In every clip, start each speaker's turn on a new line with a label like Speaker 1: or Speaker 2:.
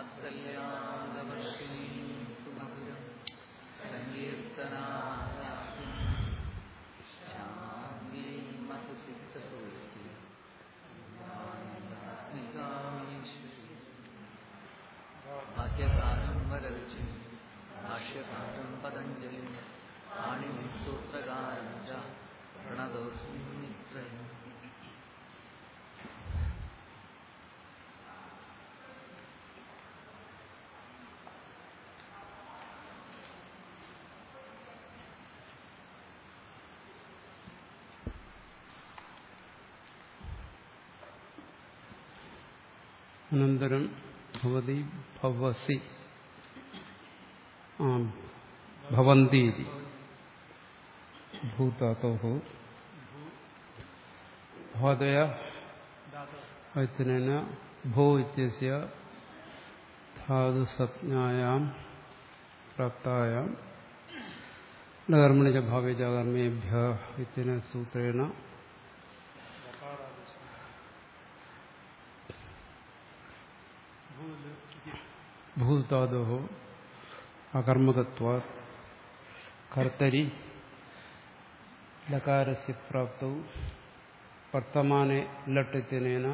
Speaker 1: വാത്സല്യാന്തവർഷിണീ സുമധുരം സങ്കീർത്തനായാതി ശ്യാമീ മധുസിക്തസൂര്യ ഭാഗ്യകാരം വരരുചി ഭാഷ്യകാരം പതഞ്ജലി പാണിനി സൂത്രകാരം ച പ്രണതോസ്മി നിത്രയം
Speaker 2: അനന്തരം ഭവതി ഭവസി ആ ഭവന്തി ഇതി ഭൂതാതോ ഭവതയ വൈത്തനേന ഭൂ ഇത്യസ്യ ധാതുസജ്ഞായാം പ്രാപ്തായാം ലകർമ്മണി ച ഭാവേ ച കർമ്മേഭ്യ ഇത്യന സൂത്രേണ ഭൂതാദോ അകർമ്മകത്വ കർത്തരി ലകാരസ്യ പ്രാപ്തൗ വർത്തമാനെ ലട്ട് ഇത്യനേന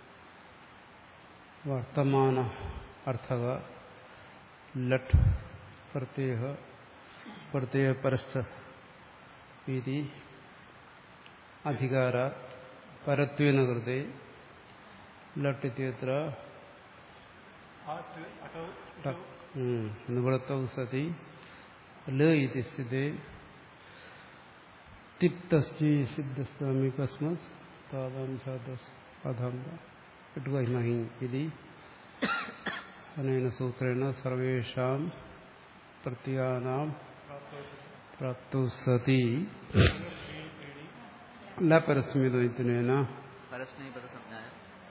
Speaker 2: വർത്തമാന അർത്ഥക ലട്ട് പ്രത്യയ പ്രത്യയ പരസ്ഥ ഇതി അധികാര പരത്വേന കൃതേ ലട്ട് ഇത്യത്ര നിവൃത്തൗ സതി ല ഇതി സ്ഥിതേ തിപ്തസ്തി സിദ്ധസ്വാമി കസ്മസ് താതാം ഛാദസ് അധാന്ത ഇട്ടുകൈമഹി ഇതി അനേന സൂത്രേണ സർവേഷാം പ്രത്യാനാം പ്രാപ്തൗ സതി ല പരസ്മിതേന
Speaker 1: പരസ്മൈപദസംജ്ഞായ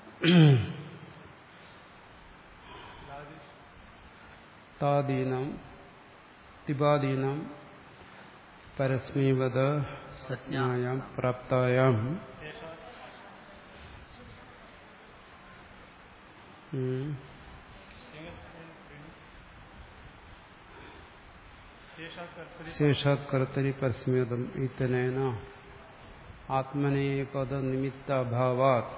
Speaker 2: താദീനാം തിപാദീനാം പരസ്മൈവത സജ്ഞായാം പ്രാപ്തായാം ഉം. ശേഷാത് കർത്തരി പരസ്മ്യതം ഇത്തനേന ആത്മനേപദ നിമിത്തഭാവാത്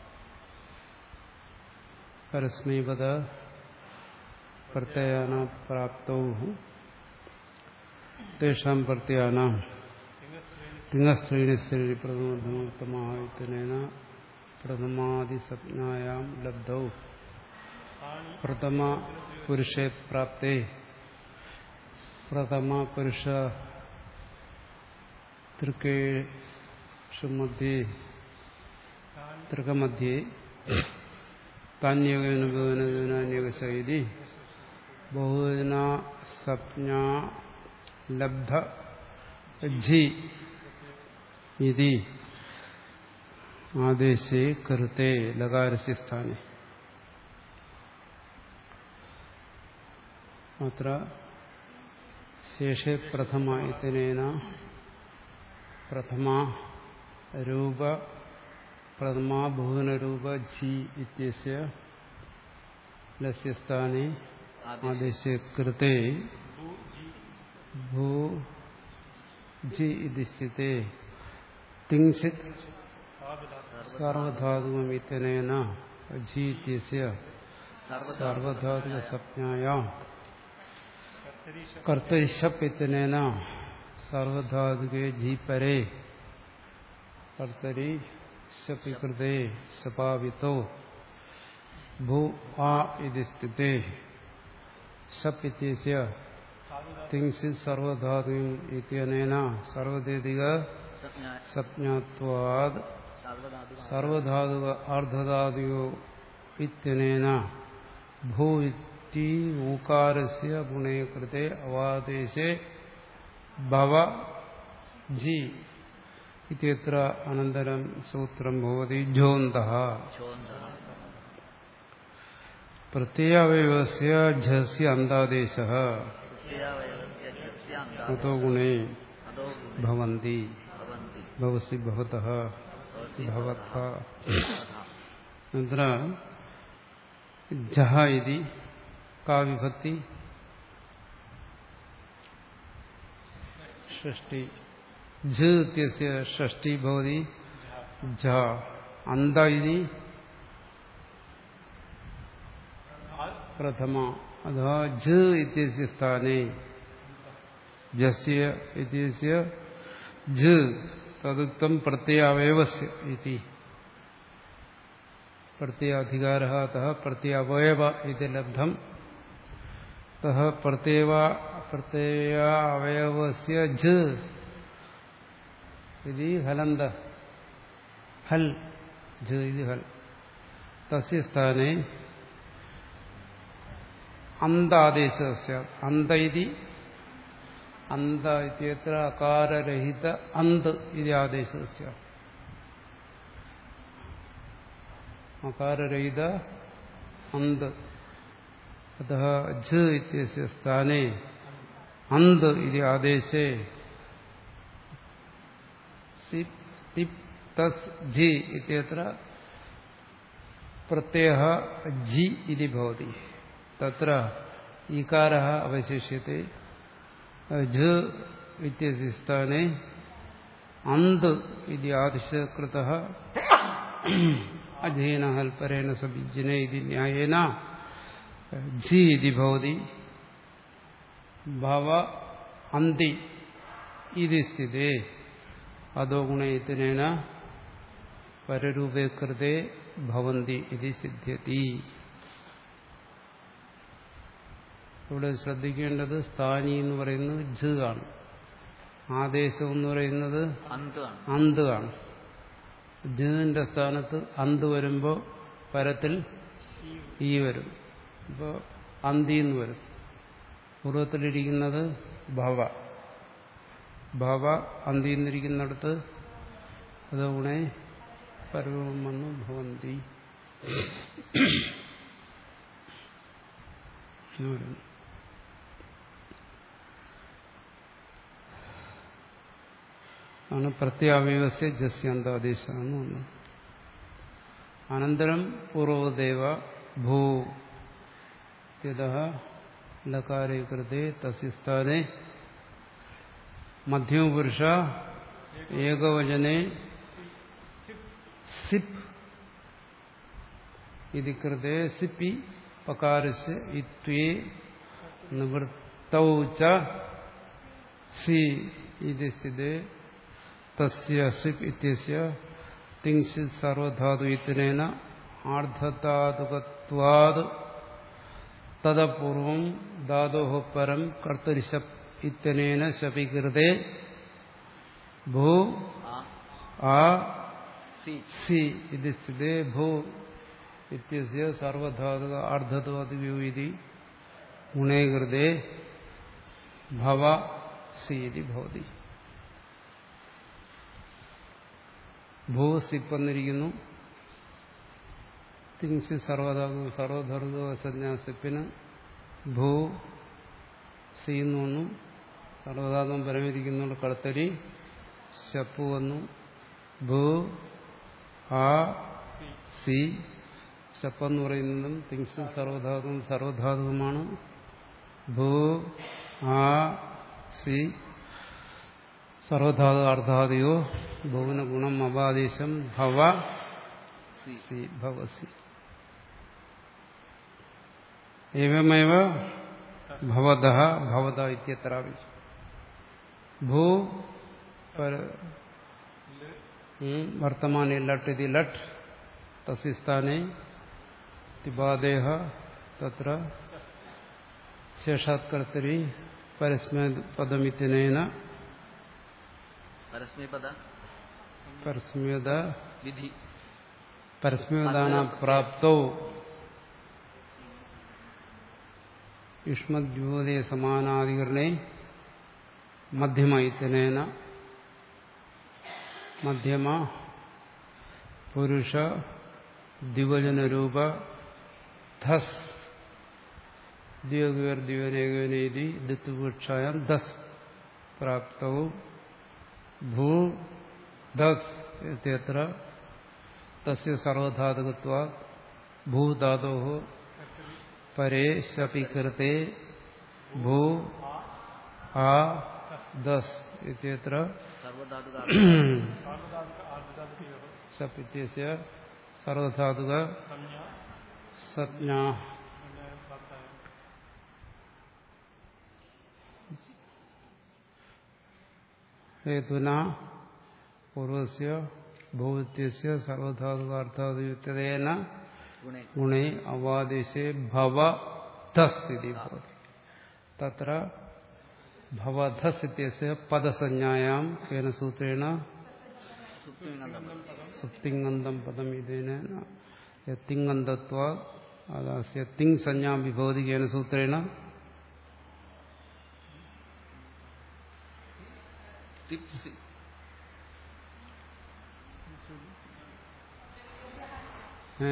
Speaker 2: പരസ്മൈപദ പ്രത്യയാന പ്രാപ്തൗ തേഷാം പ്രത്യയാനാം ലിംഗശ്രേണിശ്രേണി പ്രഥമോത്തമേന പ്രഥമാദിസജ്ഞായാം ലബ്ധൗ പ്രഥമ പുരുഷേ പ്രാപ്തേ പ്രഥമ പുരുഷ തൃക്കേഷു മധ്യേ തൃകമധ്യേ താന്യകേന ബഹുവനജനാന്യകശൈലി ബഹുവചന സപ്ഞാ ലബ്ധ ഝി ഇതി ആദേശേ കൃത്തെ ലകാരസ്യ സ്ഥാനെ അത്ര ശേഷേ പ്രഥമ ഇതനേന പ്രഥമ രൂപ പ്രഥമ ബഹുവനരൂപ ഝി ഇത്യസ്യ ലസ്യ സ്ഥാനെ ആദേശേ കൃത്തെ ഭൂ ജി ഇതി സ്ഥിതേ തിങ്സിത് സർവധാതുകമിത്യനേന ജി ഇത്യസ്യ സർവധാതുകസപ്ഞായാം കർത്തരിശപ്പ് ഇത്യനേന സർവധാതുകേ ജി പരേ കർത്തരി ശപി കൃതേ സപാവിതോ ഭൂ ആ ഇതി സ്ഥിതേ സപ് ഇത്യസ്യ തിങ്സിത് സർവധാതു ഇത്യനേന സർവദേതിക
Speaker 1: സജ്ഞായ
Speaker 2: സപ്ഞാത്വാദ്
Speaker 1: സർവധാതു
Speaker 2: സർവധാതുക അർദ്ധധാതുയോ ഇത്യനേന ഭൂ ഇത്തി ഊകാരസ്യ ഗുണേ കൃത്തെ അവാദേശേ ഭവ ജി ഇത്യത്ര അനന്തരം സൂത്രം ഭവതി ഝോന്തഃ
Speaker 1: ഛോന്തഃ
Speaker 2: പ്രത്യയാവയവസ്യ ഝസ്യ അന്താദേശഃ
Speaker 1: പ്രത്യാവയവസ്യ ഛസ്യ അന്താ
Speaker 2: അതോ ഗുണേ
Speaker 1: അതോ ഗുണേ
Speaker 2: ഭവന്തി
Speaker 1: ഭവന്തി
Speaker 2: ഭവസി ഭവതഃ
Speaker 1: ഭവസി
Speaker 2: ഭവത
Speaker 1: ഭവതഃ
Speaker 2: അത്ര ജഹ ഇതി का विभक्ति षष्टि झ इत्यस्य षष्टि भवति झ अन्त इति प्रथमा अतः झ इत्यस्य स्थाने जस्य इत्यस्य झ तदुक्तं प्रत्ययावयवस्य इति प्रत्ययाधिकारः अतः प्रत्ययावयव इति लब्धम् अतः प्रत्यय प्रत्ययावयवस्य झ इति हलन्द हल् झ इति हल् तस्य स्थाने अन्तादेशः स्यात् अन्त इति अन्त इत्यत्र अकाररहित अन्त् इति आदेशः स्यात् अकाररहित अन्त् अतः झ इत्यस्य स्थाने अन्त् इति आदेशे सिप् तिप् तस् झि इत्यत्र प्रत्ययः झि इति भवति तत्र इकारः अवशिष्यते झ इत्यस्य स्थाने अन्त् इति आदेशकृतः अध्ययन हल्परेण सबिज्जने इति न्यायेन झि इति भवति भव अन्ति इति स्थिते अधो गुणयतिनेन पररूपे कृते ഭവന്തി ഇത് സിദ്ധ്യതി ഇവിടെ ശ്രദ്ധിക്കേണ്ടത് സ്ഥാനി എന്ന് പറയുന്നത് ജ് ആണ് ആദേശം എന്ന് പറയുന്നത്
Speaker 1: അന്താണ്
Speaker 2: അന്ത് ആണ് ജിന്റെ സ്ഥാനത്ത് അന്ത് വരുമ്പോൾ പരത്തിൽ ഈ വരും ഇപ്പോൾ അന്തി എന്ന് വരും പൂർവ്വത്തിലിരിക്കുന്നത് ഭവ ഭവ അന്തി എന്നിരിക്കുന്നിടത്ത് അത് ഗുണേ പരവും വന്നു ഭവന്തി എന്ന് വരുന്നു ആണ് പ്രത്യാവയവസ്യ ജസ്യന്താദേശാന്ന് വന്നു അനന്തരം പൂർവദേവ ഭൂ യഥ ലകാരേ കൃതേ തസ്യസ്ഥാനെ മധ്യമപുരുഷ ഏകവചനെ സിപ് ഇതി കൃതേ സിപ്പി പകാരസ് ഇത്വേ നിവൃത്തൗ ച സി ഇതി സ്ഥിതേ തസ്യ സിപ് ഇത്യസ്യ തിങ്സിത് സർവധാതു ഇത്തിനേന ആർദ്ധധാതുകത്വാത് തദപൂർവം ധാതോ പരം കർത്തരിശപ് ഇത്യനേന ശപീകൃതേ ഭൂ
Speaker 1: ആ
Speaker 2: ആ
Speaker 1: സി
Speaker 2: സി ഇത് സ്ഥിതേ ഭൂ ഇത്യസ്യ സർവധാതുക അർദ്ധധാതുകയോ ഇതി ഗുണേ കൃതേ ഭവ സി ഇതി ഭവതി ഭൂ സിപ്പ് എന്നിരിക്കുന്നു തിങ്സി സർവധാതു സർവധർഗ സന്യാസിപ്പിന് ഭൂ സി എന്ന് വന്നു സർവധാതും പരമിരിക്കുന്നുള്ള കടത്തരി ശപ്പു വന്നു ഭൂ ആ സി ശപ്പെന്ന് പറയുന്നതും തിങ്സ് സർവധാതുവും സർവധാതുവുമാണ് ഭൂ ആ സി സർവധാതു അർദ്ധാദിയോ ഭുവന ഗുണം അപാദേശം ഭവ
Speaker 1: സി
Speaker 2: സി ഭവസി एवमेव भवतः भवत इत्यत्रापि भू पर हम्म, वर्तमाने लट् इति लट् तस्य स्थाने तिबादेः तत्र शेषात्कर्तरि परस्मैपदमित्यनेन
Speaker 1: പരസ്മൈപദ
Speaker 2: परस्म्यद
Speaker 1: വിധി
Speaker 2: परस्म्यदानप्राप्तौ युष्मद्योदय समानाधिकरणे मध्यम इत्यनेन मध्यम पुरुष द्विवचनरूप धस् द्वियोगवर्द्विवनेगवनेति दित्ववृक्षायां धस् प्राप्तौ भू धस् इत्यत्र तस्य सर्वधातुकत्वात् भूधातोः പരേ ശപി കൃത്തെ ഭൂ ആ ദസ് ഇത്യത്ര
Speaker 1: സർവധാതുക
Speaker 2: സപ് ഇത്യസ്യ സർവധാതുക സജ്ഞാ ഹേതുന പൂർവസ്യ ഭൂത്യസ്യ സർവധാതുകാർത്ഥാദിയുക്തേന
Speaker 1: ഗുണേ
Speaker 2: ഗുണേ അവാദേശേ ഭവധസ് ഇതി ഭവതി തത്ര ഭവധസ് ഇത്യസ്യ പദസഞ്ജായാം കേന സൂത്രേണ
Speaker 1: സുപ്തിങ്ങന്തം
Speaker 2: സുപ്തിങ്ങന്തം പദം ഇതേന തിങ്ങന്തത്വ അദാസ്യ തിങ് സഞ്ജാം വിഭവതി കേന സൂത്രേണ
Speaker 1: തിപ്സി
Speaker 2: ഏ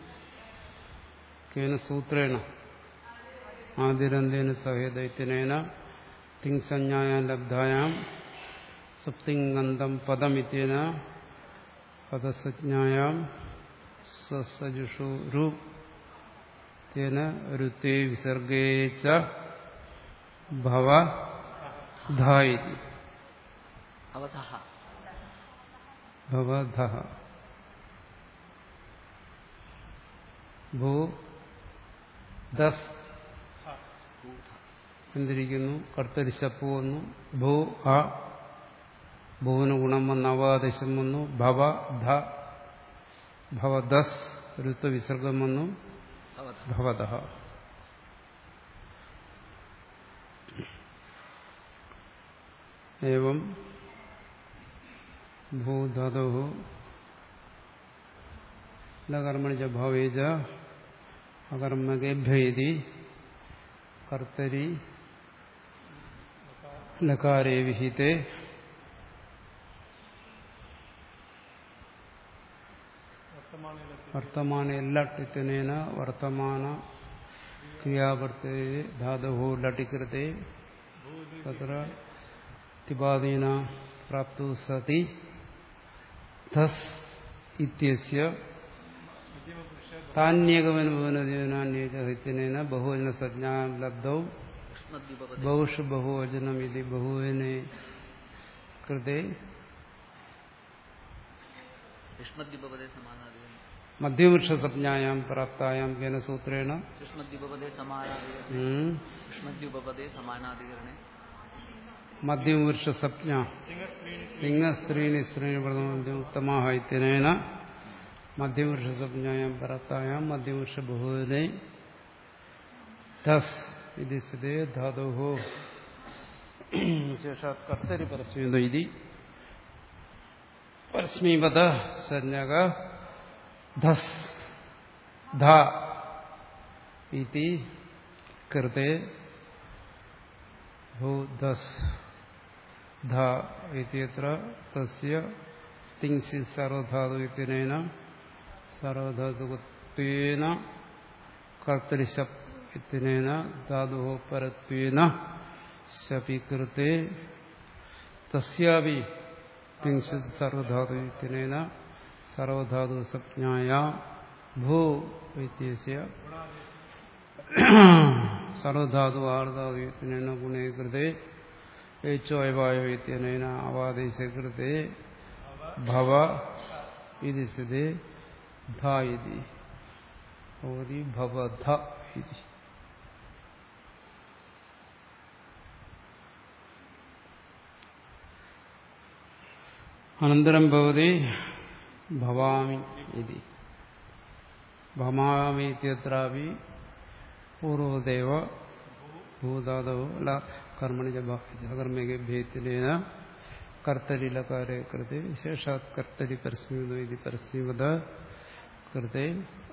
Speaker 2: കേന സൂത്രേണ ആദിരന്തേന സഹേദൈത്യനേന തിങ് സഞ്ജായാം ലബ്ധായാം സുപ്തിങ്ങന്തം പദമിത്യേന പദസജ്ഞായാം സസജുഷു രു തേന രുത്തേ വിസർഗേ ച ഭവ ധായിതി
Speaker 1: അവധഃ
Speaker 2: ഭവധ ഭൂ ദസ്
Speaker 1: ഭൂത
Speaker 2: എന്തിരിക്കുന്നു കർത്തരിശപ്പ് വന്നു ഭൂ അ ഭൂവിന് ഗുണം വന്ന് അവാദേശം വന്നു ഭവ ധ ഭവദസ് ഋത്വ വിസർഗം വന്നു
Speaker 1: അവധ
Speaker 2: ഭവത एवं भूधतु लकर्मणि च भवे च अकर्मकेभ्य इति कर्तरि लकारे विहिते वर्तमाने लट् इत्यनेन वर्तमान क्रियावर्ते धातुः लटि कृते तत्र तिपादीना प्राप्तु सति धस् इत्यस्य तान्यगमनभवनजीवनान्येन बहुवचनसज्ञा लब्धौ
Speaker 1: ഉഷ്ണദ്വീപപദേ
Speaker 2: बहुष बहुवचनमिति बहुवने कृते
Speaker 1: ഉഷ്ണദ്വീപപദേ സമാനാധികരണം
Speaker 2: मध्यमवृक्षसंज्ञायां प्राप्तायां केन सूत्रेण
Speaker 1: ഉഷ്ണദ്വീപപദേ സമാനാധികരണേ
Speaker 2: हम्म,
Speaker 1: ഉഷ്ണദ്വീപപദേ സമാനാധികരണേ
Speaker 2: मध्यमवृक्षसंज्ञा लिङ्गस्त्रीणि स्त्रीणि प्रथमं उत्तमाः इत्यनेन मध्यमवृक्षसंज्ञायां प्राप्तायां मध्यमवृक्षबहुवने धस् इति स्थिते धातोः विशेषात् कर्तरि परस्मिन् इति परस्मीपद संज्ञक धस् ध इति कृते भूधस् ध इत्यत्र तस्य तिङ्सि सर्वधातु इत्यनेन सर्वधातुकत्वेन कर्तरिशप् इत्यनेन धातुः परत्वेन शपि कृते तस्यापि तिंशित् सर्वधातु इत्यनेन सर्वधातुसंज्ञाया भू इत्यस्य सर्वधातु आर्धातु इत्यनेन गुणे कृते एचो अवायो इत्यनेन अवादेशे कृते भव इति स्थिते ध इति भवति भवध इति अनन्तरं भवति भवामि इति भवामि इत्यत्रापि पूर्वदेव भूदादौ ल कर्मणि च कर्मके भेतिलेन कर्तरि लकारे कृते विशेषात् कर्तरि परस्मिवद इति परस्मिवद कृते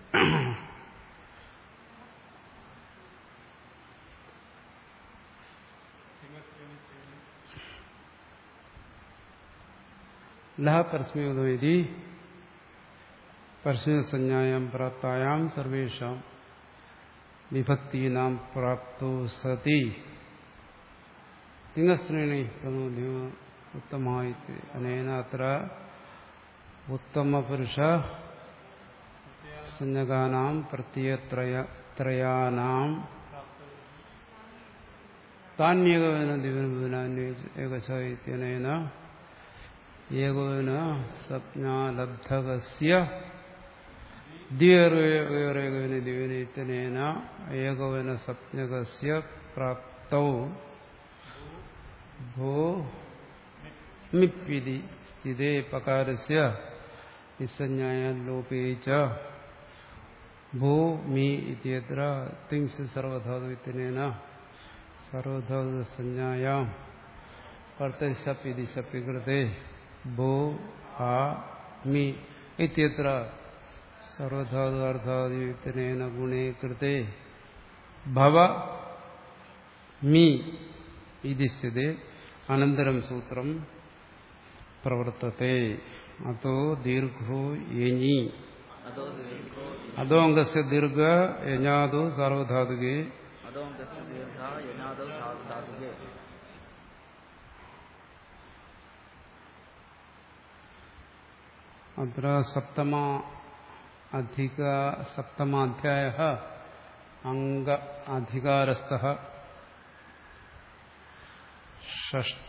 Speaker 2: लः परस्मिवदो इति परस्मिवसंज्ञायां प्राप्तायां सर्वेषां വിഭക്തീനാം പ്രാപ്തോ സതി തിങ്ങശ്രേണി പ്രമോദ്യമ ഉത്തമായി അനേന അത്ര ഉത്തമപുരുഷ സംജ്ഞകാനാം പ്രത്യയത്രയ ത്രയാനാം താന്യേകവേന ദിവനാന്വേകശൈത്യനേന ഏകോന സപ്ഞാലബ്ധകസ്യ ദ്വേറേകവേന ദിവനേന ഏകോന സപ്ഞകസ്യ പ്രാപ്തൗ ഭോ മിപ്പിതി സ്ഥിതേ പകാരസ്യ നിസ്സഞ്ജായ ലോപേ ച ഭൂ മീ ഇത്യത്ര തിങ്സ് സർവധാതുവിത്തിനേന സർവധാതുസഞ്ജായാം കർത്തശപ്പിതി ശപ്പികൃതേ ഭൂ ആ മീ ഇത്യത്ര സർവധാതു അർത്ഥാദിയുക്തനേന ഗുണേ കൃതേ ഭവ മീ ഇതി സ്ഥിതേ അനന്തരം സൂത്രം പ്രവർത്തത്തെ അതോ ദീർഘോ യഞ്ഞി
Speaker 1: അതോ ദീർഘോ
Speaker 2: അതോ അംഗസ്യ ദീർഘ യഞ്ഞാദോ സാർവധാതുകേ
Speaker 1: അതോ അംഗസ്യ ദീർഘ യനാദോ സാധാതുകേ
Speaker 2: അത്ര സപ്തമ അധിക സപ്തമാധ്യായ അംഗ അധികാരസ്ഥ ഷഷ്ട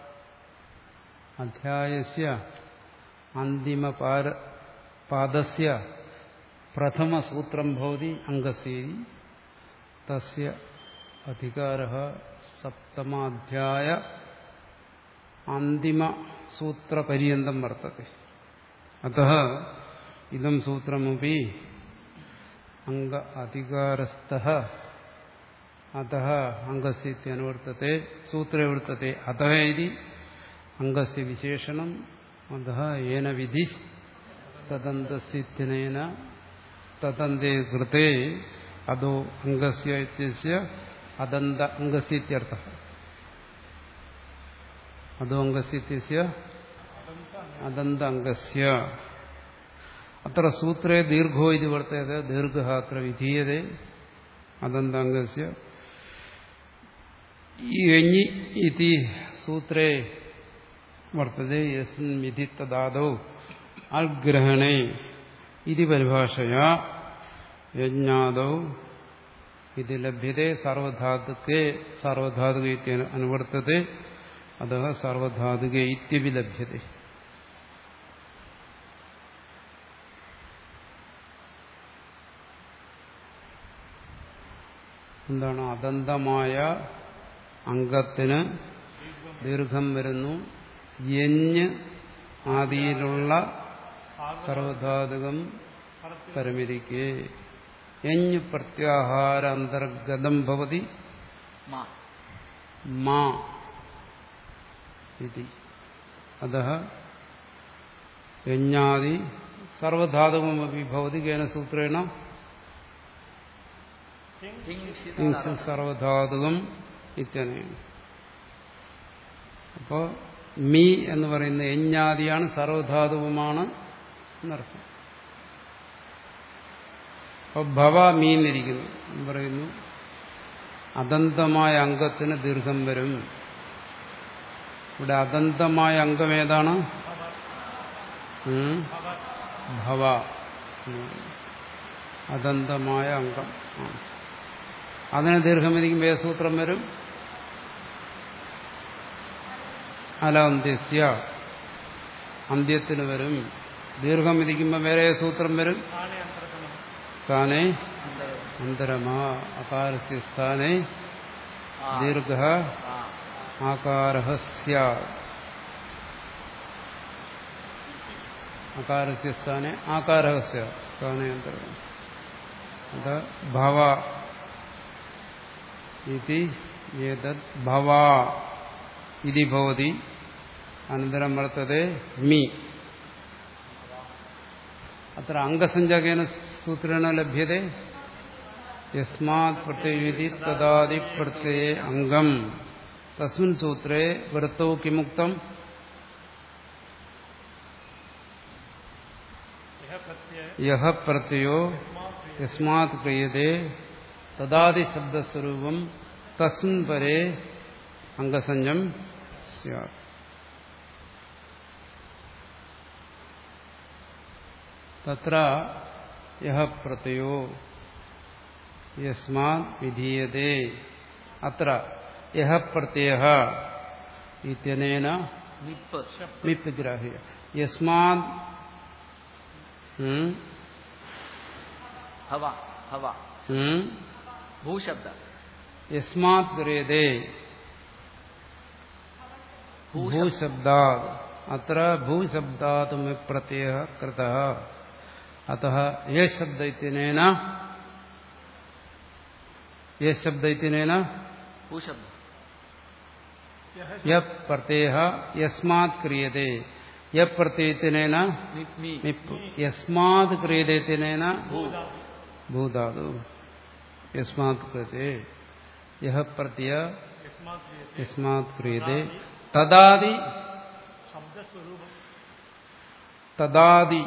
Speaker 2: അധ്യായസ്യ അന്തിമ പാദസ്യ പ്രഥമസൂത്രം ഭവതി അംഗസേരി തസ്യ അധികാര സപ്തമാധ്യായ അന്തിമ സൂത്രപര്യന്തം വർത്തത്തെ അത ഇതം സൂത്രമപി അംഗ അധികാരസ്ഥ അത അംഗസ്യനുവർത്തത്തെ സൂത്രേ വർത്തത്തെ അത ഇതി അംഗസ്യ വിശേഷണം അത ഏന വിധി തദന്തസിത്യനേന തദന്തേ കൃതേ അതോ അംഗസ്യ ഇത്യസ്യ അദന്ത അംഗസ്യത്യർത്ഥ അതോ അംഗസ്യത്യസ്യ അദന്ത അംഗസ്യ അത്ര സൂത്രേ ദീർഘോ ഇത് വർത്തയത ദീർഘ അത്ര വിധീയത അദന്താംഗസ്യ യഞ്ഞി ഇതി സൂത്രേ വർത്തതെ യസ്മിൻ വിധി തദാദൗ അൽഗ്രഹണേ ഇതി പരിഭാഷയാ യജ്ഞാദൗ ഇത് ലഭ്യത്തെ സാർവധാതുക്കെ സാർവധാതുക അനുവർത്തത്തെ അത സാർവധാതുക ഇത്യപി ലഭ്യത്തെ എന്താണ് അദന്തമായ അംഗത്തിന് ദീർഘം വരുന്നു യഞ്ഞ് ആദിയിലുള്ള സർവധാതുകം പരമിരിക്കെ യഞ്ഞ് പ്രത്യാഹാര അന്തർഗതം ഭവതി
Speaker 1: മാ
Speaker 2: മാ ഇതി അത യജ്ഞാദി സർവധാതുകമപി ഭവതി കേന സൂത്രേണ ഇൻസ് സർവധാതുകം ഇത്യനയാണ് അപ്പോ മീ എന്ന് പറയുന്ന യജ്ഞാദിയാണ് സർവധാതുവുമാണ് എന്നർത്ഥം അപ്പൊ ഭവ മീന്നിരിക്കുന്നു എന്ന് പറയുന്നു അദന്തമായ അംഗത്തിന് ദീർഘം വരും ഇവിടെ അദന്തമായ അംഗം ഏതാണ് ഉം? ഭവ എന്ന് പറയുന്നു. അദന്തമായ അംഗം ആ. അതിന് ദീർഘമിരിക്കും വേസൂത്രം വരും അലന്ത്യസ്യ അന്ത്യത്തിന് വരും ദീർഘം വിധിക്കുമ്പോൾ വേറെ സൂത്രം വരും സ്ഥാനെ അന്തരമാ അകാരസ്യ സ്ഥാനെ ദീർഘ ആകാര അകാരസ്യ സ്ഥാനെ ആകാര സ്ഥാനെ അന്തരം അത് ഭവ ഇതി ഏതത് ഭവ ഇതി ഭവതി അനന്തരം വർത്തതെ മീ അത്ര അംഗസഞ്ജകേന സൂത്രേണ ലഭ്യത യസ്മാത് പ്രത്യയുതി തദാദി പ്രത്യയ അംഗം തസ്മിൻ സൂത്രേ വൃത്തൗ കിമുക്തം യഹ പ്രത്യയോ യസ്മാത് ക്രിയതേ തദാദി ശബ്ദസ്വരൂപം തസ്മിൻ പരേ അംഗസഞ്ജം സ്യാത് തത്ര യഹ പ്രത്യയോ യസ്മാത് വിധീയതേ അത്ര യഹ പ്രത്യയ ഇത്യനേന
Speaker 1: നിപ്പ്
Speaker 2: മിപ്പ് ഗ്രാഹ്യ യസ്മാത് ഉം,
Speaker 1: ഹവ ഹവ
Speaker 2: ഉം,
Speaker 1: ഭൂശബ്ദ
Speaker 2: യസ്മാത് ക്രിയതേ
Speaker 1: ഭൂശബ്ദ
Speaker 2: ഭൂശബ്ദാത് അത്ര ഭൂശബ്ദാത് മിപ്പ് പ്രത്യയ കൃത അतः യേ ശബ്ദ ഇത്യനേന യേ ശബ്ദ ഇത്യനേന
Speaker 1: ഭൂശബ്ദ
Speaker 2: യ പ്രത്യയ യസ്മാത് ക്രിയതേ യ പ്രത്യയത്തിനേന
Speaker 1: നിപ്മി
Speaker 2: മിപ്പ് യസ്മാത് ക്രിയതേത്തിനേന
Speaker 1: ഭൂ
Speaker 2: ഭൂധാതു യസ്മാത് ക്രിയതേ യഹ പ്രത്യയ യസ്മാത് ക്രിയതേ തദാദി തദാദി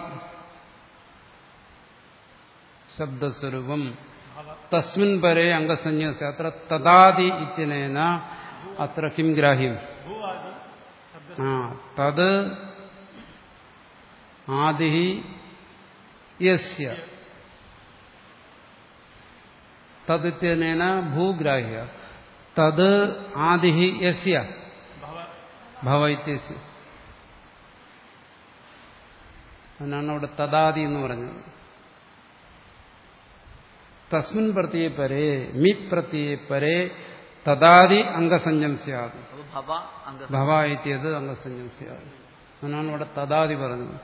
Speaker 2: ശബ്ദസ്വരൂപം തസ്മിൻ പരേ അംഗസഞ്ജസ് അത്ര തദാദി ഇത്യനേന അത്ര കിം ഗ്രാഹ്യം ആ തത് ആദി യസ്യ തദിത്യനേന ഭൂഗ്രാഹ്യ തത് ആദി യസ്യ ഭവ ഇത്യസ്യ അതിനാണ് അവിടെ തദാദി എന്ന് പറഞ്ഞത് തസ്മിൻ പ്രത്യയ പരേ മി പ്രത്യയ പരേ തദാദി അംഗസഞ്ജം സ്യാത്
Speaker 1: അപ്പൊ ഭവ അംഗ
Speaker 2: ഭവ ഇത്യത് അംഗസഞ്ജം സ്യാത് അതിനാണ് ഇവിടെ തദാദി പറഞ്ഞത്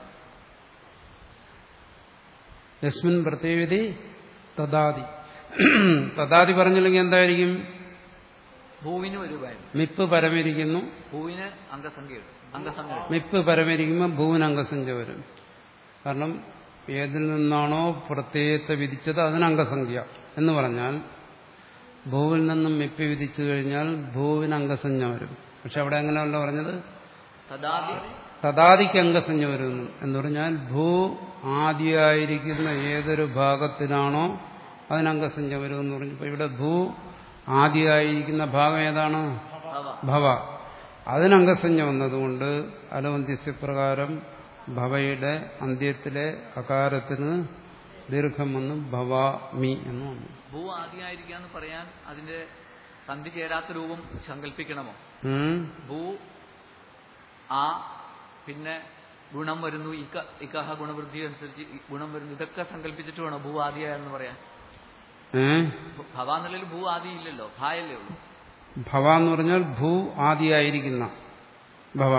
Speaker 2: യസ്മിൻ പ്രത്യവിധി തദാദി തദാദി പറഞ്ഞില്ലെങ്കിൽ എന്തായിരിക്കും
Speaker 1: ഭൂവിന് ഒരു കാര്യം
Speaker 2: മിപ്പ് പരമിരിക്കുന്നു
Speaker 1: ഭൂവിന് അംഗസംഖ്യ അംഗസംഖ്യ
Speaker 2: മിപ്പ് പരമിരിക്കുമ്പോൾ ഭൂവിന് അംഗസംഖ്യ വരും കാരണം ഏതിൽ നിന്നാണോ പ്രത്യയത്തെ വിധിച്ചത് അതിന് അംഗസംഖ്യ എന്ന് പറഞ്ഞാൽ ഭൂവിൽ നിന്നും മിപ്പ് വിധിച്ചു കഴിഞ്ഞാൽ ഭൂവിന് അംഗസംഖ്യ വരും പക്ഷെ അവിടെ എങ്ങനെയല്ല പറഞ്ഞത്
Speaker 1: തദാദി
Speaker 2: തദാദിക്ക് അംഗസഞ്ജ വരുന്നു എന്ന് പറഞ്ഞാൽ ഭൂ ആദിയായിരിക്കുന്ന ഏതൊരു ഭാഗത്തിനാണോ അതിന് അംഗസഞ്ജ വരുമെന്ന് പറഞ്ഞപ്പോൾ ഇവിടെ ഭൂ ആദിയായിരിക്കുന്ന ഭാഗം ഏതാണ്
Speaker 1: ഭവ
Speaker 2: ഭവ അതിന് അംഗസഞ്ജ വന്നതുകൊണ്ട് അലവന്ത്യസ്യപ്രകാരം ഭവയുടെ അന്ത്യത്തിലെ അകാരത്തിന് ദീർഘം വന്നു ഭവ മി എന്ന് വന്നു
Speaker 1: ഭൂ ആദിയായിരിക്കാന്ന് പറയാൻ അതിന്റെ സന്ധി ചേരാത്ത രൂപം സങ്കല്പിക്കണമോ
Speaker 2: ഉം.
Speaker 1: ഭൂ ആ പിന്നെ ഗുണം വരുന്നു ഇക്ക ഇക്കഹ ഗുണവൃദ്ധി അനുസരിച്ച് ഈ ഗുണം വരുന്നു ഇതൊക്കെ സങ്കല്പിച്ചിട്ട് വേണോ ഭൂ ആദിയായെന്ന് പറയാൻ
Speaker 2: ഏ
Speaker 1: ഭവ എന്നുള്ളതിൽ ഭൂ ആദി ഇല്ലല്ലോ ഭായല്ലേ ഉള്ളൂ
Speaker 2: ഭവ എന്ന് പറഞ്ഞാൽ ഭൂ ആദിയായിരിക്കുന്ന ഭവ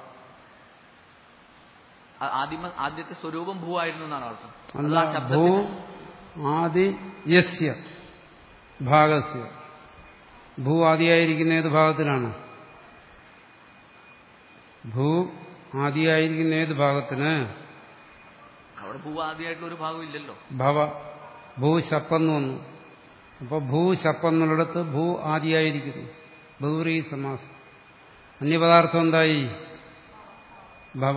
Speaker 1: ആ- ആദിമ ആദ്യത്തെ സ്വരൂപം ഭൂ ആയിരുന്നു എന്നാണ് അർത്ഥം അത്
Speaker 2: അല്ല
Speaker 1: ആ
Speaker 2: ഭൂ
Speaker 1: ശബ്ദത്തിന്
Speaker 2: ആദി യസ്യ ഭാഗസ്യ ഭൂ ആദിയായിരിക്കുന്ന ഏത് ഭാഗത്തിനാണ് ഭൂ ആദിയായിരിക്കുന്ന ഏത് ഭാഗത്തിന്
Speaker 1: അവിടെ ഭൂ ആദിയായിട്ടുള്ള ഒരു ഭാഗം ഇല്ലല്ലോ
Speaker 2: ഭവ ഭൂ ശപ്പെന്ന് വന്നു അപ്പൊ ഭൂ ശപ്പെന്നുള്ളിടത്ത് ഭൂ ആദിയായിരിക്കുന്നു ബഹുറി സമാസം അന്യപദാർത്ഥം എന്തായി ഭവ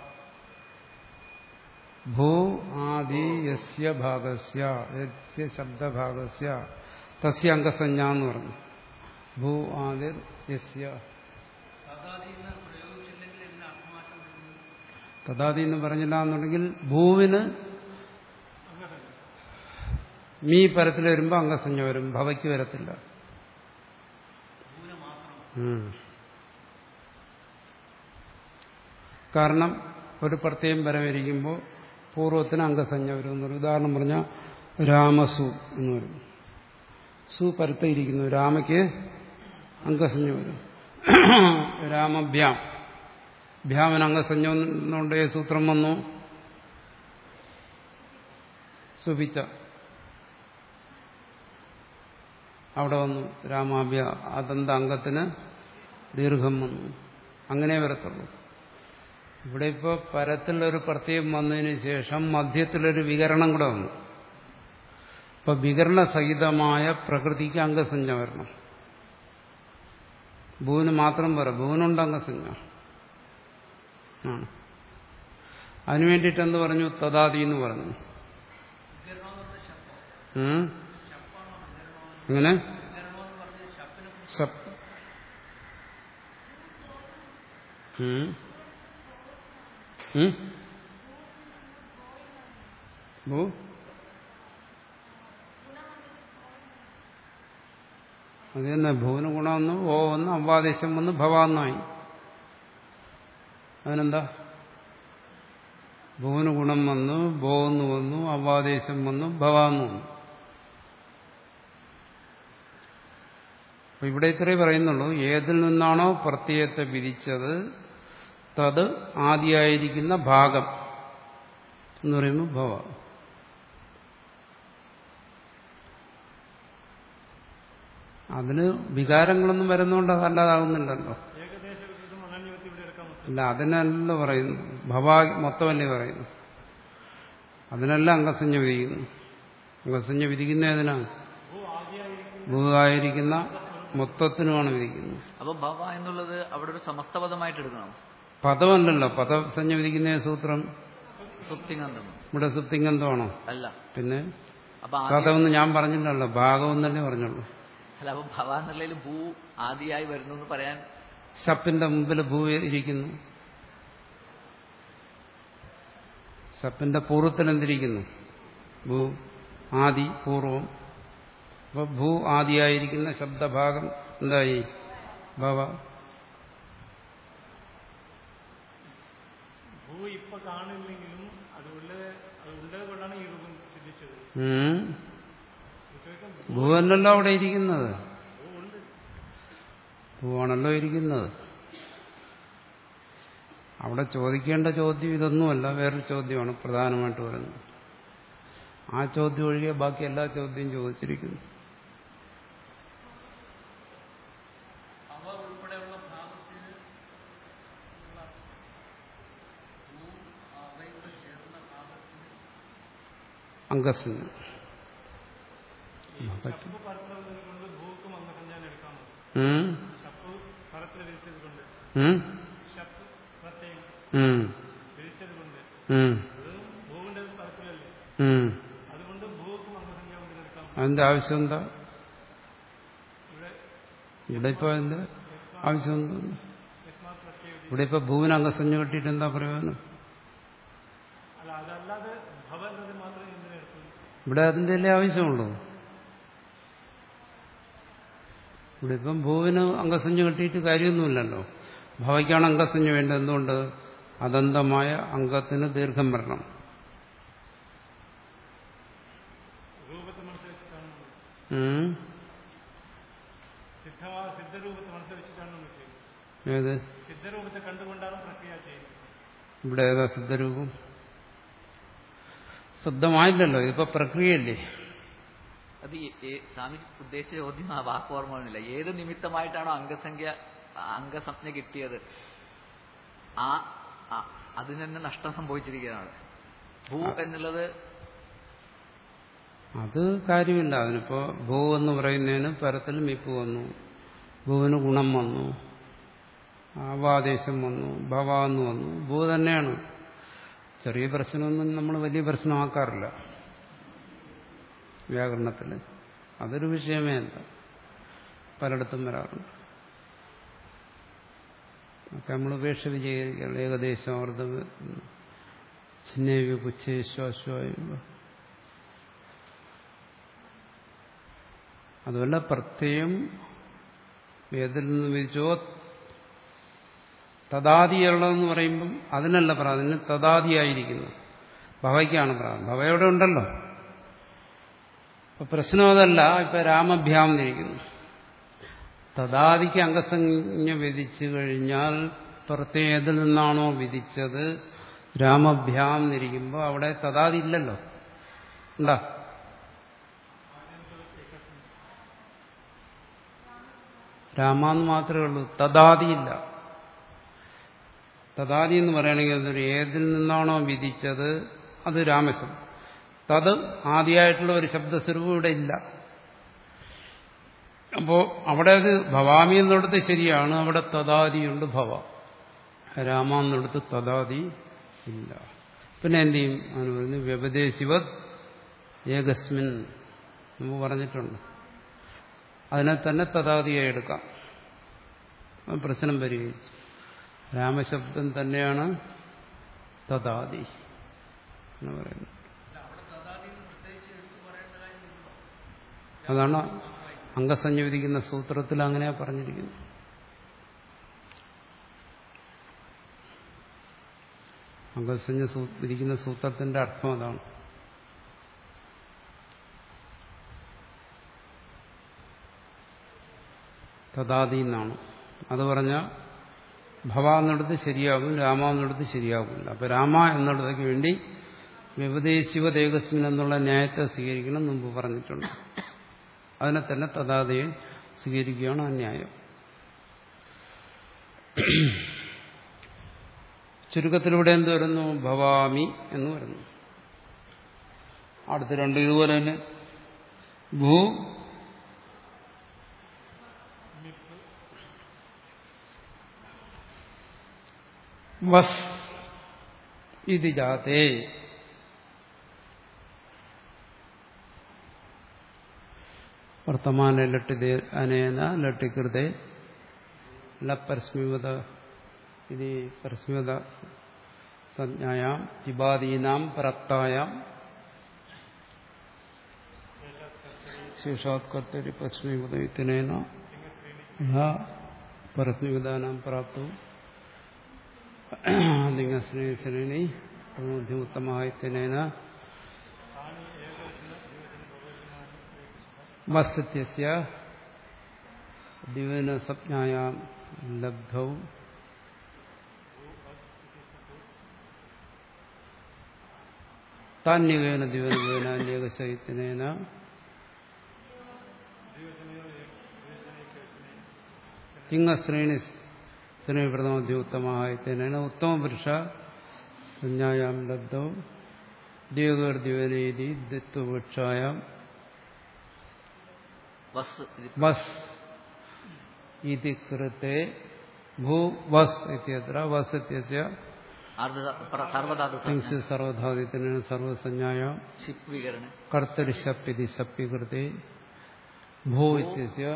Speaker 2: ഭൂ ആദി യസ്യ ഭാഗസ്യ യസ്യ ശബ്ദഭാഗസ്യ തസ്യ അംഗസഞ്ജ എന്ന് പറഞ്ഞു ഭൂ ആദിർ യസ്യ തഥാതി എന്ന് പറഞ്ഞില്ല എന്നുണ്ടെങ്കിൽ ഭൂവിന് മീ പരത്തിൽ വരുമ്പോൾ അംഗസഞ്ജ വരും ഭവയ്ക്ക് വരത്തില്ല ഉം. കാരണം ഒരു പ്രത്യയം വരവിരിക്കുമ്പോൾ പൂർവ്വത്തിന് അംഗസഞ്ജ വരും എന്നൊരു ഉദാഹരണം പറഞ്ഞാൽ രാമസു എന്ന് വരും സു പരത്തിയിരിക്കുന്നു രാമയ്ക്ക് അംഗസഞ്ജ വരും രാമഭ്യാം ഭ്യാമന് അംഗസഞ്ജ എന്നുകൊണ്ട് ഏത് സൂത്രം വന്നു സുഭിച്ച അവിടെ വന്നു രാമാഭ്യ അതന്ത അംഗത്തിന് ദീർഘം വന്നു അങ്ങനെ വരത്തുള്ളൂ ഇവിടെ ഇപ്പോൾ പരത്തിലൊരു പ്രത്യയം വന്നതിന് ശേഷം മധ്യത്തിലൊരു വികരണം കൂടെ വന്നു ഇപ്പൊ വികരണസഹിതമായ പ്രകൃതിക്ക് അംഗസഞ്ജ വരണം ഭൂവിന് മാത്രം പോരാ ഭൂവിനുണ്ട് അംഗസഞ്ജ ആണ് അതിനു വേണ്ടിയിട്ട് എന്ത് പറഞ്ഞു തദാതി എന്ന് പറഞ്ഞു ഉം? എങ്ങനെ സപ് ഉം? ഉം? ഭൂ അത് തന്നെ ഭൂവിന് ഗുണം വന്നു ഓ വന്നു അവാദേശം വന്നു ഭവ എന്നായി അതിനെന്താ ഭൂവിന് ഗുണം വന്നു ബോ എന്ന് വന്നു അവാദേശം വന്നു ഭവ എന്ന് വന്നു അപ്പൊ ഇവിടെ ഇത്രേ പറയുന്നുള്ളൂ ഏതിൽ നിന്നാണോ പ്രത്യയത്തെ വിധിച്ചത് തത് ആദിയായിരിക്കുന്ന ഭാഗം എന്ന് പറയുമ്പോൾ ഭവ അതിന് വികാരങ്ങളൊന്നും വരുന്നതുകൊണ്ട് അതല്ലാതാകുന്നില്ലല്ലോ
Speaker 3: ഏകദേശ വികൃതം അനന്യവത്തി ഇവിടെ എടുക്കാൻ പറ്റും
Speaker 2: അല്ല അതിനല്ല പറയുന്നു ഭവ മൊത്തമല്ലേ പറയുന്നു അതിനല്ല അംഗസഞ്ജ വിധിക്കുന്നു അംഗസഞ്ജ വിധിക്കുന്ന ഏതിനാണ്
Speaker 3: ഭൂ ആദ്യമായിരിക്കും
Speaker 2: ഭൂവായിരിക്കുന്ന മൊത്തത്തിനുമാണ് വിധിക്കുന്നത്
Speaker 1: അപ്പൊ ഭവ എന്നുള്ളത് അവിടെ ഒരു സമസ്തപദമായിട്ട് എടുക്കണം
Speaker 2: പദമല്ലല്ലോ പദസഞ്ജ വിധിക്കുന്ന ഏത് സൂത്രം
Speaker 1: സുപ്തിങ്ങന്തം
Speaker 2: ഇവിടെ സുപ്തിങ്കന്തമാണോ
Speaker 1: അല്ല
Speaker 2: പിന്നെ
Speaker 1: അപ്പൊ ആദ്യം
Speaker 2: പദമെന്ന് ഞാൻ പറഞ്ഞില്ലല്ലോ ഭാഗമെന്നല്ലേ പറഞ്ഞുള്ളൂ
Speaker 1: അല്ല അപ്പൊ ഭവ എന്നുള്ളതിൽ ഭൂ ആദിയായി വരുന്നു എന്ന് പറയാൻ
Speaker 2: ഷപ്പിന്റെ മുമ്പിൽ ഭൂ ഇരിക്കുന്നു ഷപ്പിന്റെ പൂർവ്വത്തിൽ എന്തിരിക്കുന്നു ഭൂ ആദി പൂർവം അപ്പൊ ഭൂ ആദിയായിരിക്കുന്ന ശബ്ദഭാഗം എന്തായി ഭവ
Speaker 3: ഭൂ ഇപ്പൊ കാണില്ലെങ്കിലും അത് ഉള്ളത് അത് ഉള്ളത് കൊണ്ടാണ് ഈ രൂപം സിദ്ധിച്ചത്
Speaker 2: ഉം.
Speaker 3: ചോദിക്കാം
Speaker 2: ഭൂവല്ലല്ലോ അവിടെ ഇരിക്കുന്നത്
Speaker 3: ഭൂ ഉണ്ട്
Speaker 2: ഭൂവാണല്ലോ ഇരിക്കുന്നത് അവിടെ ചോദിക്കേണ്ട ചോദ്യം ഇതൊന്നുമല്ല വേറൊരു ചോദ്യമാണ് പ്രധാനമായിട്ട് വരുന്നത് ആ ചോദ്യം ഒഴികെ ബാക്കി എല്ലാ ചോദ്യവും ചോദിച്ചിരിക്കുന്നു
Speaker 1: അവ ഉൾപ്പെടെയുള്ള ഭാഗത്തിന് അവയോട് ചേർന്ന ഭാഗത്തിന്
Speaker 2: അംഗസിന്
Speaker 3: ഷപ്പ് പരത്തിലുള്ളത് കൊണ്ട് ഭൂക്കും അംഗസഞ്ജാനം എടുക്കാൻ പറ്റും
Speaker 2: ഉം?
Speaker 3: ഷപ്പ് പരത്തിൽ വിരിച്ചത് കൊണ്ട്
Speaker 2: ഉം?
Speaker 3: ഷപ്പ് പ്രത്യേകം
Speaker 2: ഉം.
Speaker 3: വിരിച്ചത് കൊണ്ട്
Speaker 2: ഉം.
Speaker 3: അത് ഭൂവിന്റെ പരത്തിലല്ലേ
Speaker 2: ഉം.
Speaker 3: അതുകൊണ്ട് ഭൂക്കും അംഗസഞ്ജാനം കൊണ്ട് എടുക്കാൻ പറ്റും
Speaker 2: അതിന്റെ ആവശ്യം എന്താ
Speaker 3: ഇവിടെ
Speaker 2: ഇവിടെ ഇപ്പൊ അതിന്റെ ആവശ്യം എന്താ
Speaker 3: യസ്മാത് പ്രത്യേക
Speaker 2: ഇവിടെ ഇപ്പൊ ഭൂവിന് അംഗസഞ്ജ കെട്ടിയിട്ട് എന്താ പ്രയോജനം
Speaker 3: അല്ല അതല്ലാതെ ഭവ എന്നത് മാത്രമേ എന്തിനാ എടുക്കുള്ളൂ
Speaker 2: ഇവിടെ അതിന്റെ അല്ലേ ആവശ്യമുള്ളൂ ഇവിടെ ഇപ്പം ഭൂവിന് അംഗസഞ്ജ കെട്ടിയിട്ട് കാര്യമൊന്നുമില്ലല്ലോ ഭവയ്ക്കാണ് അംഗസഞ്ജ വേണ്ടത് എന്തുകൊണ്ട് അതന്തമായ അംഗത്തിന് ദീർഘം വരണം
Speaker 3: രൂപത്തെ മനസ്സിലാക്കിയിട്ടാണ് നമ്മൾ
Speaker 2: ഉം?
Speaker 3: സിദ്ധ സിദ്ധരൂപത്തെ മനസ്സിലാക്കിയിട്ടാണ് നമ്മൾ ചെയ്യുന്നത്
Speaker 2: ഏത്
Speaker 3: സിദ്ധരൂപത്തെ കണ്ടുകൊണ്ടാണ് പ്രക്രിയ ചെയ്യുന്നത്
Speaker 2: ഇവിടെ ഏതാ സിദ്ധരൂപം ശുദ്ധമായില്ലല്ലോ ഇതിപ്പോ പ്രക്രിയയല്ലേ
Speaker 1: അത് ഈ- ഈ- സ്വാമി ഉദ്ദേശിച്ച ചോദ്യം ആ വാക്ക് ഓർമ്മ വരുന്നില്ല ഏത് നിമിത്തമായിട്ടാണോ അംഗസംഖ്യ അംഗസംജ്ഞ കിട്ടിയത് ആ ആ- അതിന് തന്നെ നഷ്ടം സംഭവിച്ചിരിക്കുകയാണ് ഭൂ എന്നുള്ളത്
Speaker 2: അത് കാര്യമില്ല അതിനിപ്പോ ഭൂ എന്ന് പറയുന്നതിന് പരത്തിൽ മിപ്പ് വന്നു ഭൂവിന് ഗുണം വന്നു ആവാദേശം വന്നു ഭവ എന്ന് വന്നു ഭൂ തന്നെയാണ് ചെറിയ പ്രശ്നമൊന്നും നമ്മൾ വലിയ പ്രശ്നമാക്കാറില്ല വ്യാകരണത്തിൽ അതൊരു വിഷയമേ അല്ല പലയിടത്തും വരാറുണ്ട് ഒക്കെ നമ്മൾ ഉപേക്ഷ വിജയിക്കണം ഏകദേശം അർദ്ധ ചിന്നേവ്യ പുച്ഛേശ്വാശ്വായ അതുമല്ല പ്രത്യയം ഏതിൽ നിന്ന് വിധിച്ചോ തദാദിയുള്ളതെന്ന് പറയുമ്പം അതിനല്ല പ്രാധാന്യം തദാദിയായിരിക്കുന്നു ഭവയ്ക്കാണ് പ്രാധാന്യം ഭവ എവിടെ ഉണ്ടല്ലോ അപ്പൊ പ്രശ്നം അതല്ല ഇപ്പൊ രാമഭ്യാം എന്നിരിക്കുന്നു തദാദിക്ക് അംഗസംജ്ഞ വിധിച്ചു കഴിഞ്ഞാൽ പ്രത്യേകം ഏതിൽ നിന്നാണോ വിധിച്ചത് രാമഭ്യാം എന്നിരിക്കുമ്പോൾ അവിടെ തദാദി ഇല്ലല്ലോ ഉണ്ടാ രാമാന്ന് മാത്രമേ ഉള്ളൂ തദാദിയില്ല തദാദി എന്ന് പറയുകയാണെങ്കിൽ അതൊരു ഏതിൽ നിന്നാണോ വിധിച്ചത് അത് രാമശം തത് ആദ്യമായിട്ടുള്ള ഒരു ശബ്ദസ്വരൂപം ഇവിടെ ഇല്ല അപ്പോ അവിടെ അത് ഭവാമി എന്നിടത്ത് ശരിയാണ് അവിടെ തദാദിയുണ്ട് ഭവ രാമ എന്നിടത്ത് തദാദി ഇല്ല പിന്നെ എന്ത് ചെയ്യും അവന് പറയുന്നു വ്യപദേശിവത് ഏകസ്മിൻ നമ്മൾ പറഞ്ഞിട്ടുണ്ട് അതിനെ തന്നെ തദാദിയായി എടുക്കാം ആ പ്രശ്നം പരിഹരിച്ചു രാമശബ്ദം തന്നെയാണ് തദാദി എന്ന് പറയുന്നത് അതാണ് അംഗസഞ്ജ വിധിക്കുന്ന സൂത്രത്തിൽ അങ്ങനെയാ പറഞ്ഞിരിക്കുന്നു അംഗസഞ്ജ സൂ- വിധിക്കുന്ന സൂത്രത്തിന്റെ അർത്ഥം അതാണ് തഥാതി എന്നാണ് അത് പറഞ്ഞ ഭവ എന്നിടത്ത് ശരിയാകും രാമ എന്നിടത്ത് ശരിയാകില്ല അപ്പൊ രാമ എന്നിടത്തേക്ക് വേണ്ടി വ്യവദേശിവ ദേഹസ്മിൻ എന്നുള്ള ന്യായത്തെ സ്വീകരിക്കണം മുമ്പ് പറഞ്ഞിട്ടുണ്ട് അതിനെ തന്നെ തഥാതയെ സ്വീകരിക്കുകയാണ് ആ ന്യായം ചുരുക്കത്തിലൂടെ എന്ത് വരുന്നു ഭവാമി എന്ന് വരുന്നു അടുത്ത രണ്ട് ഇതുപോലെ തന്നെ ഭൂ വസ് ഇത് ജാതേ വർത്തമാന ലട്ടി അനേന ലട്ടികൃതേ ലപരസ്മിവത ഇത് പരസ്മിവത സംജ്ഞായാം ജിബാദീനാം പ്രാപ്തായാം ശേഷാത് കർത്തരി പരസ്മിവത ഇത്തിനേന പരസ്മിവതാനാം പ്രാപ്തവും ലിംഗശ്രേണി ഉത്തമഹായത്തിനേന വസ്ത്യസ്യ ദിവന സംജ്ഞായാം ലബ്ധൗ താന്യകേന ദിവനകേന അന്യകശൈത്തിനേന ലിംഗശ്രേണി ശ്രേണിപ്രഥമോദ്യോത്തമായത്തേന ഉത്തമപുരുഷ സംജ്ഞായാം ലബ്ധൗ ദ്യോഗർദ്യോനേതി ദിത്വപക്ഷായാം
Speaker 1: വസ് ഇത്
Speaker 2: വസ് ഇതി കൃത്തെ ഭൂ വസ് ഇത്യത്ര വസ് ഇത്യസ്യ
Speaker 1: അർദ്ധ പ്ര- സർവധാതു സംജ്ഞ.
Speaker 2: തിങ്സ് സർവധാദിത്തിന് സർവസഞ്ജായാം
Speaker 1: ഷിപ്പ് വികരണ
Speaker 2: കർത്തരി ശപ്പ് ഇതി ശപ്പി കൃത്തെ ഭൂ ഇത്യസ്യ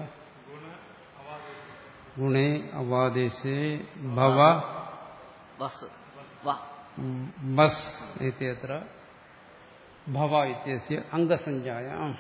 Speaker 2: ഗുണേ അവാദേശേ ഭവ
Speaker 1: വസ് വ
Speaker 2: ബസ് ഇത്യത്ര ഭവ ഇത്യസ്യ അംഗസഞ്ജായാം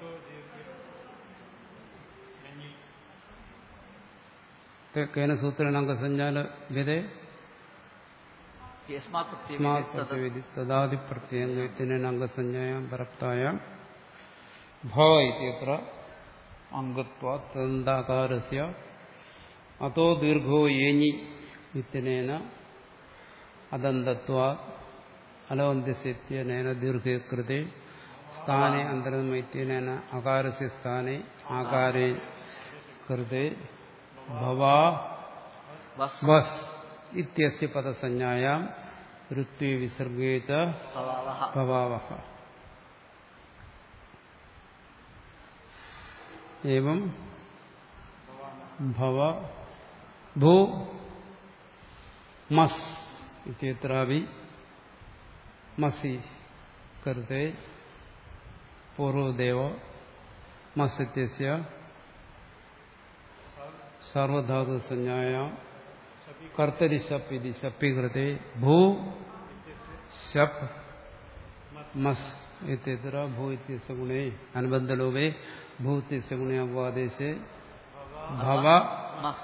Speaker 2: കേന സൂത്രേണ അംഗസഞ്ജാല ഗതേ
Speaker 1: യസ്മാത്
Speaker 2: സ്മാത്
Speaker 1: പ്രത്യയം
Speaker 2: പ്രത്യവിധി തദാദി പ്രത്യയംഗത്തിനേന അംഗസഞ്ജായാം പരക്തായാം ഭവ ഇത്യത്ര അംഗത്വാ തദന്താകാരസ്യ അതോ ദീർഘോ ഏഞ്ഞി ഇത്യനേന അദന്തത്വാ അലവന്ത്യസ്യനേന ദീർഘേ കൃതേ സ്ഥാനെ അന്തരമൈത്യനേന അകാരസ്യ സ്ഥാനെ ആകാരേ കൃതേ ഭവാ
Speaker 1: വസ്
Speaker 2: വസ് ഇത്യസ്യ പദസഞ്ജായാം ഋത്വേ വിസർഗേ ച
Speaker 1: ഭവാവഹ
Speaker 2: ഭവാവഹ एवं भव भू मस् इत्यत्रापि मसि कृते पूर्वदेव मस् इत्यस्य सर्वधातुसंज्ञायां कर्तरि शप् इति शपि कृते भू शप् मस् इत्यत्र भू इत्यस्य गुणे अनुबन्धलोभे भू इत्यस्य गुणे अपवादेशे भव
Speaker 1: മസ്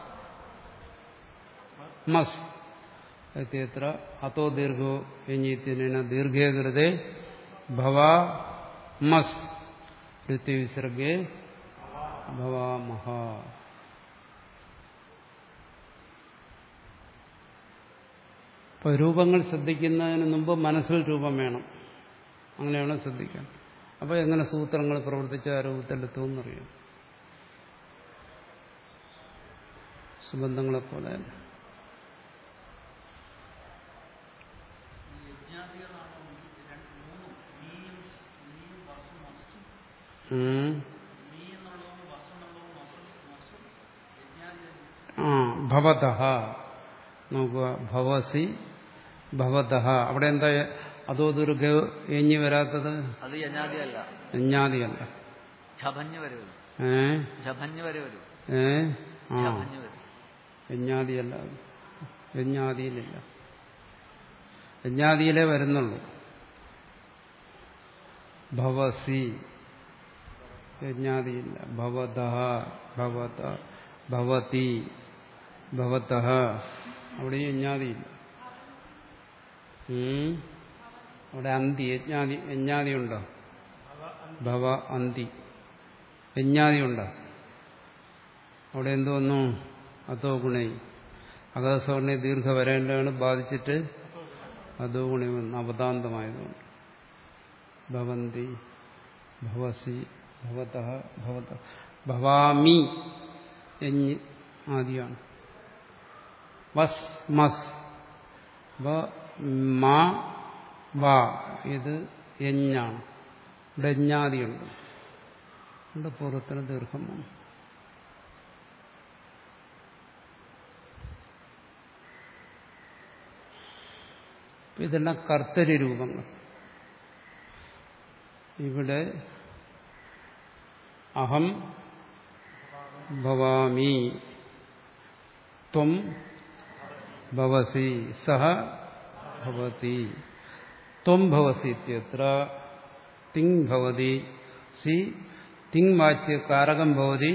Speaker 2: मस् इत्यत्र अतो दीर्घो यञ्जित्यनेन दीर्घे कृते भवा मस् ऋतिविसर्गे भवामः ഇപ്പൊ രൂപങ്ങൾ ശ്രദ്ധിക്കുന്നതിന് മുമ്പ് മനസ്സിൽ രൂപം വേണം അങ്ങനെയാണ് ശ്രദ്ധിക്കാൻ അപ്പൊ എങ്ങനെ സൂത്രങ്ങൾ പ്രവർത്തിച്ച ആ രൂപത്തിലെത്തുമെന്നറിയാം സുബന്ധങ്ങളെ പോലെ തന്നെ ഉം. ആ ഭവതഹ നോക്കുക ഭവസി ഭവതഹ അവിടെ എന്താ അതോ ദുർഗ എഞ്ഞി വരാത്തത്
Speaker 1: അത് യജാതിയല്ല
Speaker 2: എഞ്ഞാദിയല്ല
Speaker 1: ഝഭഞ്ഞ് വരെ വരും
Speaker 2: ഏ
Speaker 1: ഝഭഞ്ഞ് വരെ വരും
Speaker 2: ഏ ആ
Speaker 1: ഝഭഞ്ഞ് വരും
Speaker 2: യജ്ഞാദിയല്ല യജ്ഞാദിയിലില്ല യജ്ഞാദിയിലേ വരുന്നുള്ളൂ ഭവസി യജ്ഞാദിയില്ല ഭവത ഭവത ഭവതി ഭവത അവിടെ യജ്ഞാദിയില്ല ഉം. അവിടെ അന്തി യജ്ഞാദി യജ്ഞാദി ഉണ്ടോ ഭവ അന്തി യജ്ഞാദി ഉണ്ടോ അവിടെ എന്ത് വന്നു അതോ ഗുണൈ അകസവർണെ ദീർഘ വരേണ്ടതാണ് ബാധിച്ചിട്ട് അതോ ഗുണി വന്നു അവതാന്തമായതുകൊണ്ട് ഭവന്തി ഭവസി ഭവത ഭവത ഭവാമി എഞ്ഞ് ആദിയാണ് വസ് മസ് വ മാ വാ ഇത് എഞ്ഞാണ് ഇവിടെ എഞ്ഞാദിയുണ്ട് ഇവിടെ പൂർവ്വത്തിന് ദീർഘം വന്നു ഇതെല്ലാം കർത്തരി രൂപങ്ങൾ ഇവിടെ അഹം ഭവാമി ത്വം ഭവസി സഹ ഭവതി ത്വം ഭവസി ഇത്യത്ര തിങ് ഭവതി സി തിങ് വാച്യ കാരകം ഭവതി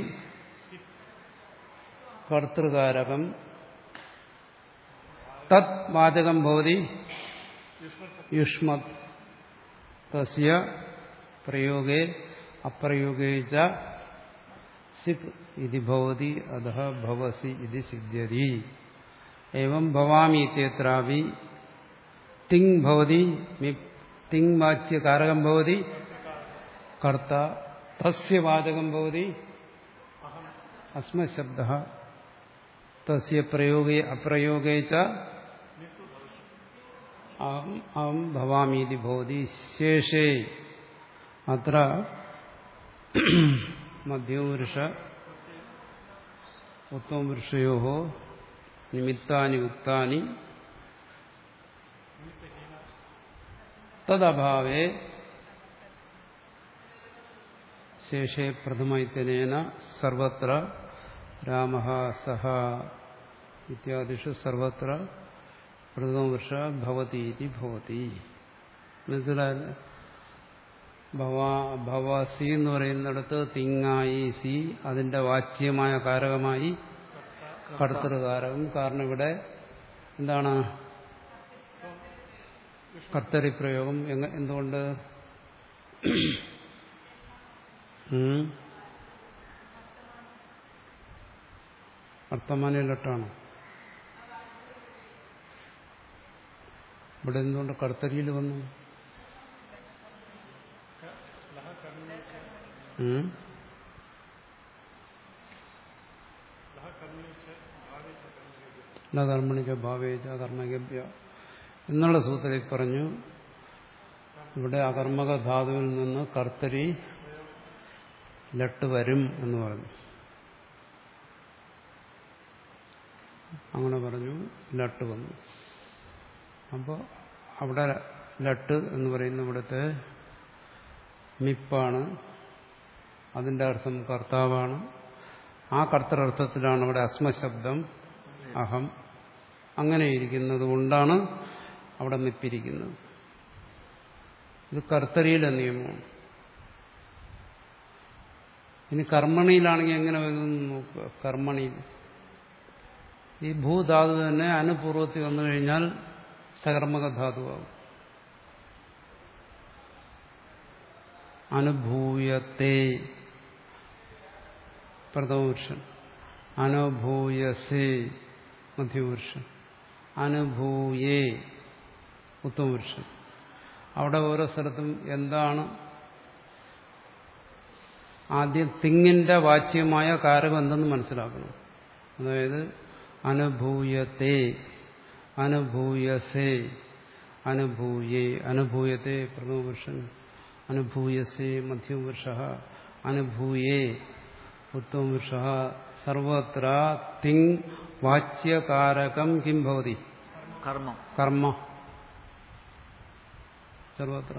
Speaker 2: കർത്തൃകാരകം തത് വാചകം ഭവതി യുഷ്മത് തസ്യ പ്രയോഗേ അപ്രയോഗേ ച സിപ് ഇതി ഭവതി അധ ഭവസി ഇതി സിദ്ധ്യതി एवं भवामी इत्यत्रापि तिङ् भवति तिङ् वाच्य कारकं भवति कर्ता तस्य वाचकं भवति अस्मशब्दः तस्य प्रयोगे अप्रयोगे च अहम् अहं भवामि इति भवति शेषे अत्र मध्यमवृष उत्तमवृषयोः നിമിത്താനി ഉക്താനി തദഭാവേ ശേഷേ പ്രഥമൈത്തനേന സർവത്ര രാമ സഹ ഇത്യാദിഷു സർവത്ര പ്രഥമവൃഷ ഭവതി ഇതി ഭവതി മനസ്സിലായല്ലേ ഭവാ ഭവസി എന്ന് പറയുന്നിടത്ത് തിങ്ങായി സി അതിന്റെ വാച്യമായ കാരകമായി കർത്തൃകാരകം കാരണം ഇവിടെ എന്താണ് കർത്തരി പ്രയോഗം എങ്ങ- എന്തുകൊണ്ട് ഉം? വർത്തമാനയിലോട്ടാണ് ഇവിടെ എന്തുകൊണ്ട് കർത്തരിയിൽ വന്നു ഉം? കർമ്മണിക ഭാവേജ കർമ്മഗഭ്യ എന്നുള്ള സൂത്രത്തിൽ പറഞ്ഞു ഇവിടെ അകർമ്മക ധാതുവിൽ നിന്ന് കർത്തരി ലട്ട് വരും എന്ന് പറഞ്ഞു അങ്ങനെ പറഞ്ഞു ലട്ട് വന്നു അപ്പോൾ അവിടെ ലട്ട് എന്ന് പറയുന്ന ഇവിടുത്തെ മിപ്പാണ് അതിന്റെ അർത്ഥം കർത്താവാണ് ആ കർത്തരർത്ഥത്തിലാണ് ഇവിടെ അസ്മശബ്ദം അഹം അങ്ങനെ ഇരിക്കുന്നത് കൊണ്ടാണ് അവിടെ മിപ്പിരിക്കുന്നത് ഇത് കർത്തരിയിലെ നിയമമാണ് ഇനി കർമ്മണിയിലാണെങ്കിൽ എങ്ങനെ വരുമെന്ന് നോക്കുക കർമ്മണിയിൽ ഈ ഭൂധാതു തന്നെ അനുപൂർവത്തിൽ വന്നു കഴിഞ്ഞാൽ സകർമ്മക ധാതുവാകും അനുഭൂയത്തെ പ്രഥമപുരുഷൻ അനുഭൂയസേ മധ്യപുരുഷൻ അനുഭൂയേ ഉത്തമപുരുഷൻ അവിടെ ഓരോ സ്ഥലത്തും എന്താണ് ആദ്യം തിങ്ങിന്റെ വാച്യമായ കാരകം എന്തെന്ന് മനസ്സിലാക്കണം അതായത് അനുഭൂയത്തെ അനുഭൂയസേ അനുഭൂയേ അനുഭൂയത്തെ പ്രഥമപുരുഷൻ അനുഭൂയസേ മധ്യപുരുഷ അനുഭൂയേ ഉത്തമപുരുഷ സർവത്ര തിങ് വാച്യകാരകം കിം ഭവതി
Speaker 1: കർമ്മം
Speaker 2: കർമ്മ സർവത്ര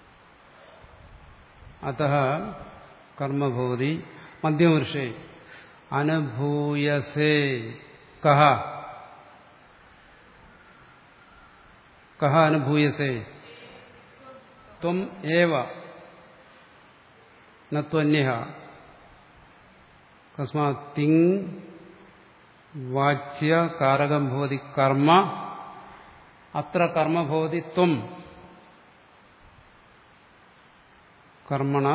Speaker 2: അത കർമ്മ ഭവതി മധ്യമപുരുഷേ അനുഭൂയസേ കഹ കഹ അനുഭൂയസേ ത്വം ഏവ നത്വന്യ കസ്മാത് തിങ് വാച്യ കാരകം ഭവതി കർമ്മ അത്ര കർമ്മ ഭവതി ത്വം കർമ്മണ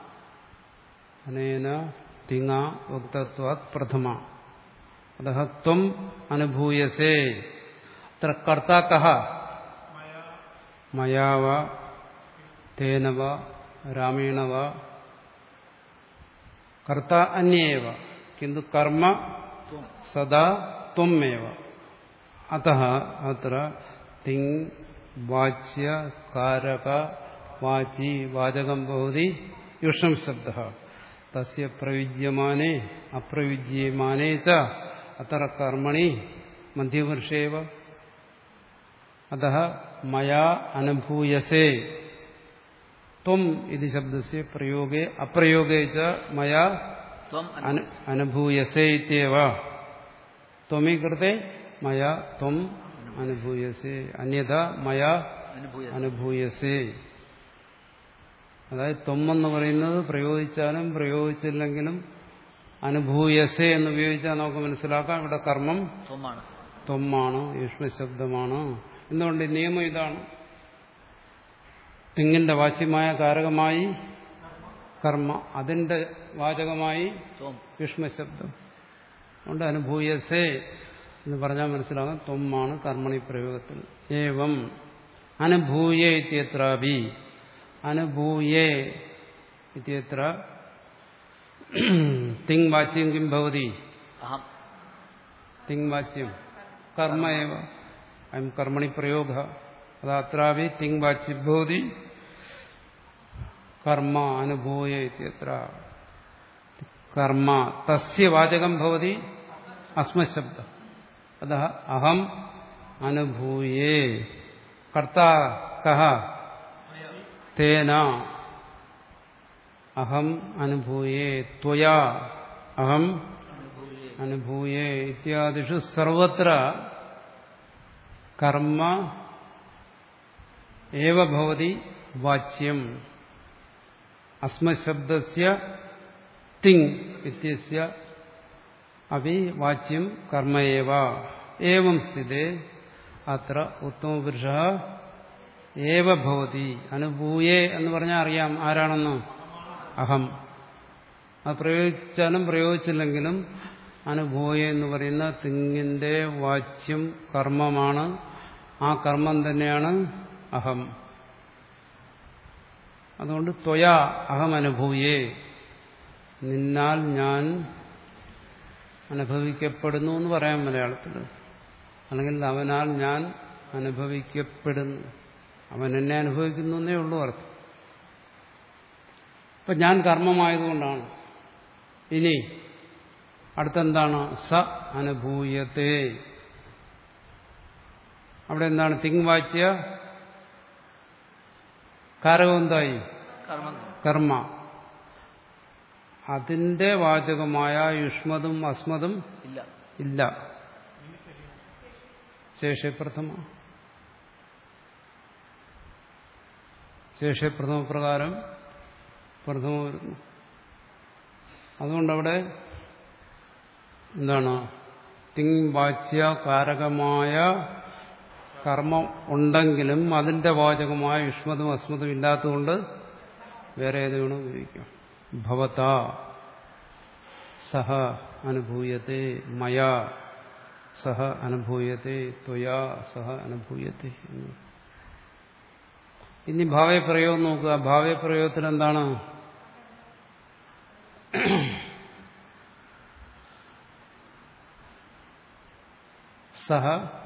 Speaker 2: അനേന തിങ്ങ ഉക്തത്വാത് പ്രഥമ അത ത്വം അനുഭൂയസേ അത്ര കർത്ത കഹ മയാവ തേനവ രാമേണവ കർത്ത അന്യേവ കിന്തു കർമ്മ
Speaker 1: ത്വം
Speaker 2: സദാ ത്വമേവ അത അത്ര തിങ് വാച്യ കാരക വാചി വാചകം ഭവതി യുഷം ശബ്ദ തസ്യ പ്രയുജ്യമാനേ അപ്രയുജ്യമാനേ ച അത്ര കർമ്മണി മധ്യവർഷേവ അത മയാ അനുഭൂയസേ ത്വം ഇത് ശബ്ദസ്യ പ്രയോഗേ അപ്രയോഗേ ച മയാ
Speaker 1: ത്വം
Speaker 2: അന- അനുഭൂയസേ ഇത്യവ ത്വമീ കൃത്തെ മയാ ത്വം അനുഭൂയസേ അന്യത മയാ
Speaker 1: അനുഭൂയ
Speaker 2: അനുഭൂയസേ അതായത് ത്വം എന്ന് പറയുന്നത് പ്രയോഗിച്ചാലും പ്രയോഗിച്ചില്ലെങ്കിലും അനുഭൂയസേ എന്ന് ഉപയോഗിച്ചാൽ നമുക്ക് മനസ്സിലാക്കാം ഇവിടെ കർമ്മം
Speaker 1: ത്വമാണ്
Speaker 2: ത്വമാണ് യുഷ്മശബ്ദമാണ് എന്തുകൊണ്ട് ഈ നിയമം ഇതാണ് തിങ്ങിന്റെ വാച്യമായ കാരകമായി കർമ്മ അതിന്റെ വാചകമായി
Speaker 1: ത്വം
Speaker 2: യുഷ്മശബ്ദം അതുകൊണ്ട് അനുഭൂയസേ എന്ന് പറഞ്ഞാൽ മനസ്സിലാകും ത്വമാണ് കർമ്മണി പ്രയോഗത്തിൽ ഏവം അനുഭൂയ ഇത്യത്രാപി അനുഭൂയേ ഇത്യത്ര തിങ് വാച്യം കിം ഭവതി
Speaker 1: അഹം
Speaker 2: തിങ് വാച്യം കർമ്മ ഏവ അയം കർമ്മണി പ്രയോഗ അതാത്രാപി തിങ് വാച്യം ഭവതി കർമ്മ അനുഭൂയ ഇത്യത്ര കർമ്മ തസ്യ വാചകം ഭവതി അസ്മശബ്ദ അത അഹം അനുഭൂയേ കർത്ത കഹ തേന അഹം അനുഭൂയേ ത്വയാ അഹം അനുഭൂയേ ഇത്യാദിഷു സർവത്ര കർമ്മ ഏവ ഭവതി വാച്യം അസ്മശബ്ദസ്യ തിങ് ഇത്യസ്യ അപി വാച്യം കർമ്മയേവ ഏവം സ്ഥിതേ അത്ര ഉത്തമപുരുഷ ഏവ ഭവതി അനുഭൂയേ എന്ന് പറഞ്ഞാൽ അറിയാം ആരാണെന്ന് അഹം അത് പ്രയോഗിച്ചാലും പ്രയോഗിച്ചില്ലെങ്കിലും അനുഭൂയ എന്ന് പറയുന്ന തിങ്ങിന്റെ വാച്യം കർമ്മമാണ് ആ കർമ്മം തന്നെയാണ് അഹം അതുകൊണ്ട് ത്വയാ അഹം അനുഭൂയേ നിന്നാൽ ഞാൻ അനുഭവിക്കപ്പെടുന്നു എന്ന് പറയാം മലയാളത്തിൽ അല്ലെങ്കിൽ അവനാൽ ഞാൻ അനുഭവിക്കപ്പെടുന്നു അവൻ എന്നെ അനുഭവിക്കുന്നു എന്നേ ഉള്ളൂ അർത്ഥം ഇപ്പൊ ഞാൻ കർമ്മമായതുകൊണ്ടാണ് ഇനി അടുത്തെന്താണ് സ അനുഭൂയത്തെ അവിടെ എന്താണ് തിങ് വാച്യ കാരകം എന്തായി
Speaker 1: കർമ്മം
Speaker 2: കർമ്മ അതിന്റെ വാചകമായ യുഷ്മതും അസ്മതും
Speaker 1: ഇല്ല
Speaker 2: ഇല്ല ശേഷപ്രഥമ ശേഷപ്രഥമ പ്രകാരം പ്രഥമ വരുന്നു അതുകൊണ്ടവിടെ എന്താണ് തിങ് വാച്യ കാരകമായ കർമ്മം ഉണ്ടെങ്കിലും അതിന്റെ വാചകമായ യുഷ്മതും അസ്മതും ഇല്ലാത്തതുകൊണ്ട് വേറെ ഏത് വേണം ഉപയോഗിക്കാം ഭവത സഹ അനുഭൂയത്തെ മയാ സഹ അനുഭൂയത്തെ ത്വയാ സഹ അനുഭൂയത്തെ എന്ന് ഇനി ഭാവപ്രയോഗം നോക്കുക ഭാവപ്രയോഗത്തിൽ എന്താണ് സഹ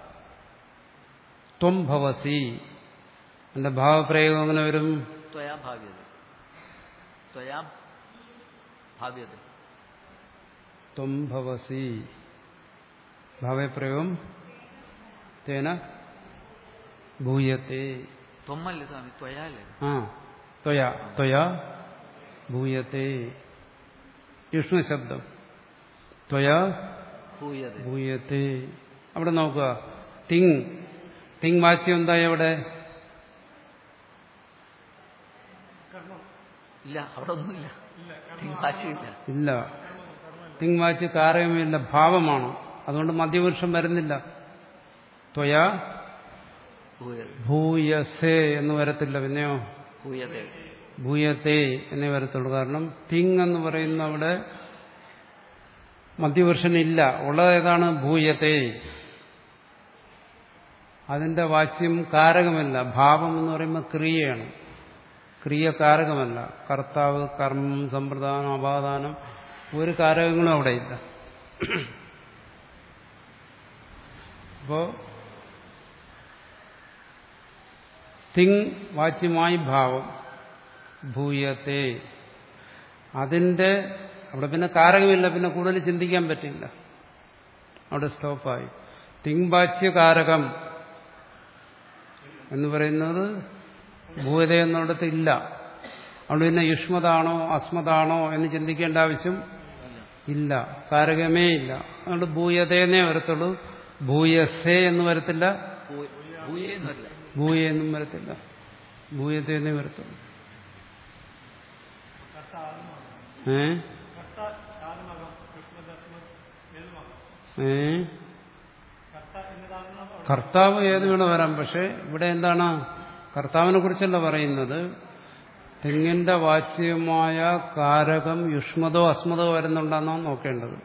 Speaker 2: ത്വം ഭവസി എന്റെ ഭാവപ്രയോഗം എങ്ങനെ വരും
Speaker 1: ത്വയാ ഭാവ്യത ത്വയാ ഭാവ്യത
Speaker 2: ത്വം ഭവസി ഭാവപ്രയോഗം തേന ഭൂയത്തെ
Speaker 1: ത്വമല്ലേ സ്വാമി ത്വയാ അല്ലേ
Speaker 2: ആ ത്വയാ ത്വയാ ഭൂയത്തെ യുഷ്ണു ശബ്ദം ത്വയാ
Speaker 1: ഭൂയത
Speaker 2: ഭൂയത്തെ അവിടെ നോക്കുക തിങ് തിങ് വാച്യം എന്തായി അവിടെ
Speaker 1: ഇല്ല അവിടെ ഒന്നുമില്ല ഭാഷയില്ല
Speaker 2: ഇല്ല തിങ് വാച്ച് കാരകമില്ല ഭാവമാണ് അതുകൊണ്ട് മധ്യപുരുഷം വരുന്നില്ല ത്വയ
Speaker 1: ഭൂയ-
Speaker 2: ഭൂയസേ എന്ന് വരത്തില്ല പിന്നെയോ
Speaker 1: ഭൂയതേ
Speaker 2: ഭൂയത്തെ എന്നേ വരത്തുള്ളൂ കാരണം തിങ് എന്ന് പറയുന്ന അവിടെ മധ്യപുരുഷൻ ഇല്ല ഉള്ളത് ഏതാണ് ഭൂയത്തെ അതിന്റെ വാച്യം കാരകമല്ല ഭാവം എന്ന് പറയുമ്പോൾ ക്രിയയാണ് ക്രിയ കാരകമല്ല കർത്താവ് കർമ്മം സമ്പ്രദാനം അപാദാനം ഒരു കാരകങ്ങളും അവിടെ ഇല്ല അപ്പോ തിങ് വാച്യമായി ഭാവം ഭൂയത്തെ അതിന്റെ അവിടെ പിന്നെ കാരകമില്ല പിന്നെ കൂടുതൽ ചിന്തിക്കാൻ പറ്റില്ല അവിടെ സ്റ്റോപ്പായി തിങ് വാച്യ കാരകം എന്ന് പറയുന്നത് ഭൂയത എന്നിടത്ത് ഇല്ല അതുകൊണ്ട് പിന്നെ യുഷ്മതാണോ അസ്മതാണോ എന്ന് ചിന്തിക്കേണ്ട ആവശ്യം ഇല്ല കാരകമേ ഇല്ല അതുകൊണ്ട് ഭൂയതയെന്നേ വരത്തുള്ളൂ ഭൂയസേ എന്ന് വരത്തില്ല
Speaker 1: ഭൂ- ഭൂയേന്നല്ല
Speaker 2: ഭൂയ എന്നും വരത്തില്ല ഭൂയതയെന്നേ വരത്തുള്ളൂ ഏ ഏ കർത്താവ് ഏത് വേണം വരാം പക്ഷെ ഇവിടെ എന്താണ് കർത്താവിനെ കുറിച്ചല്ല പറയുന്നത് തെങ്ങിന്റെ വാച്യമായ കാരകം യുഷ്മതോ അസ്മതോ വരുന്നുണ്ടെന്നാണ് നോക്കേണ്ടത്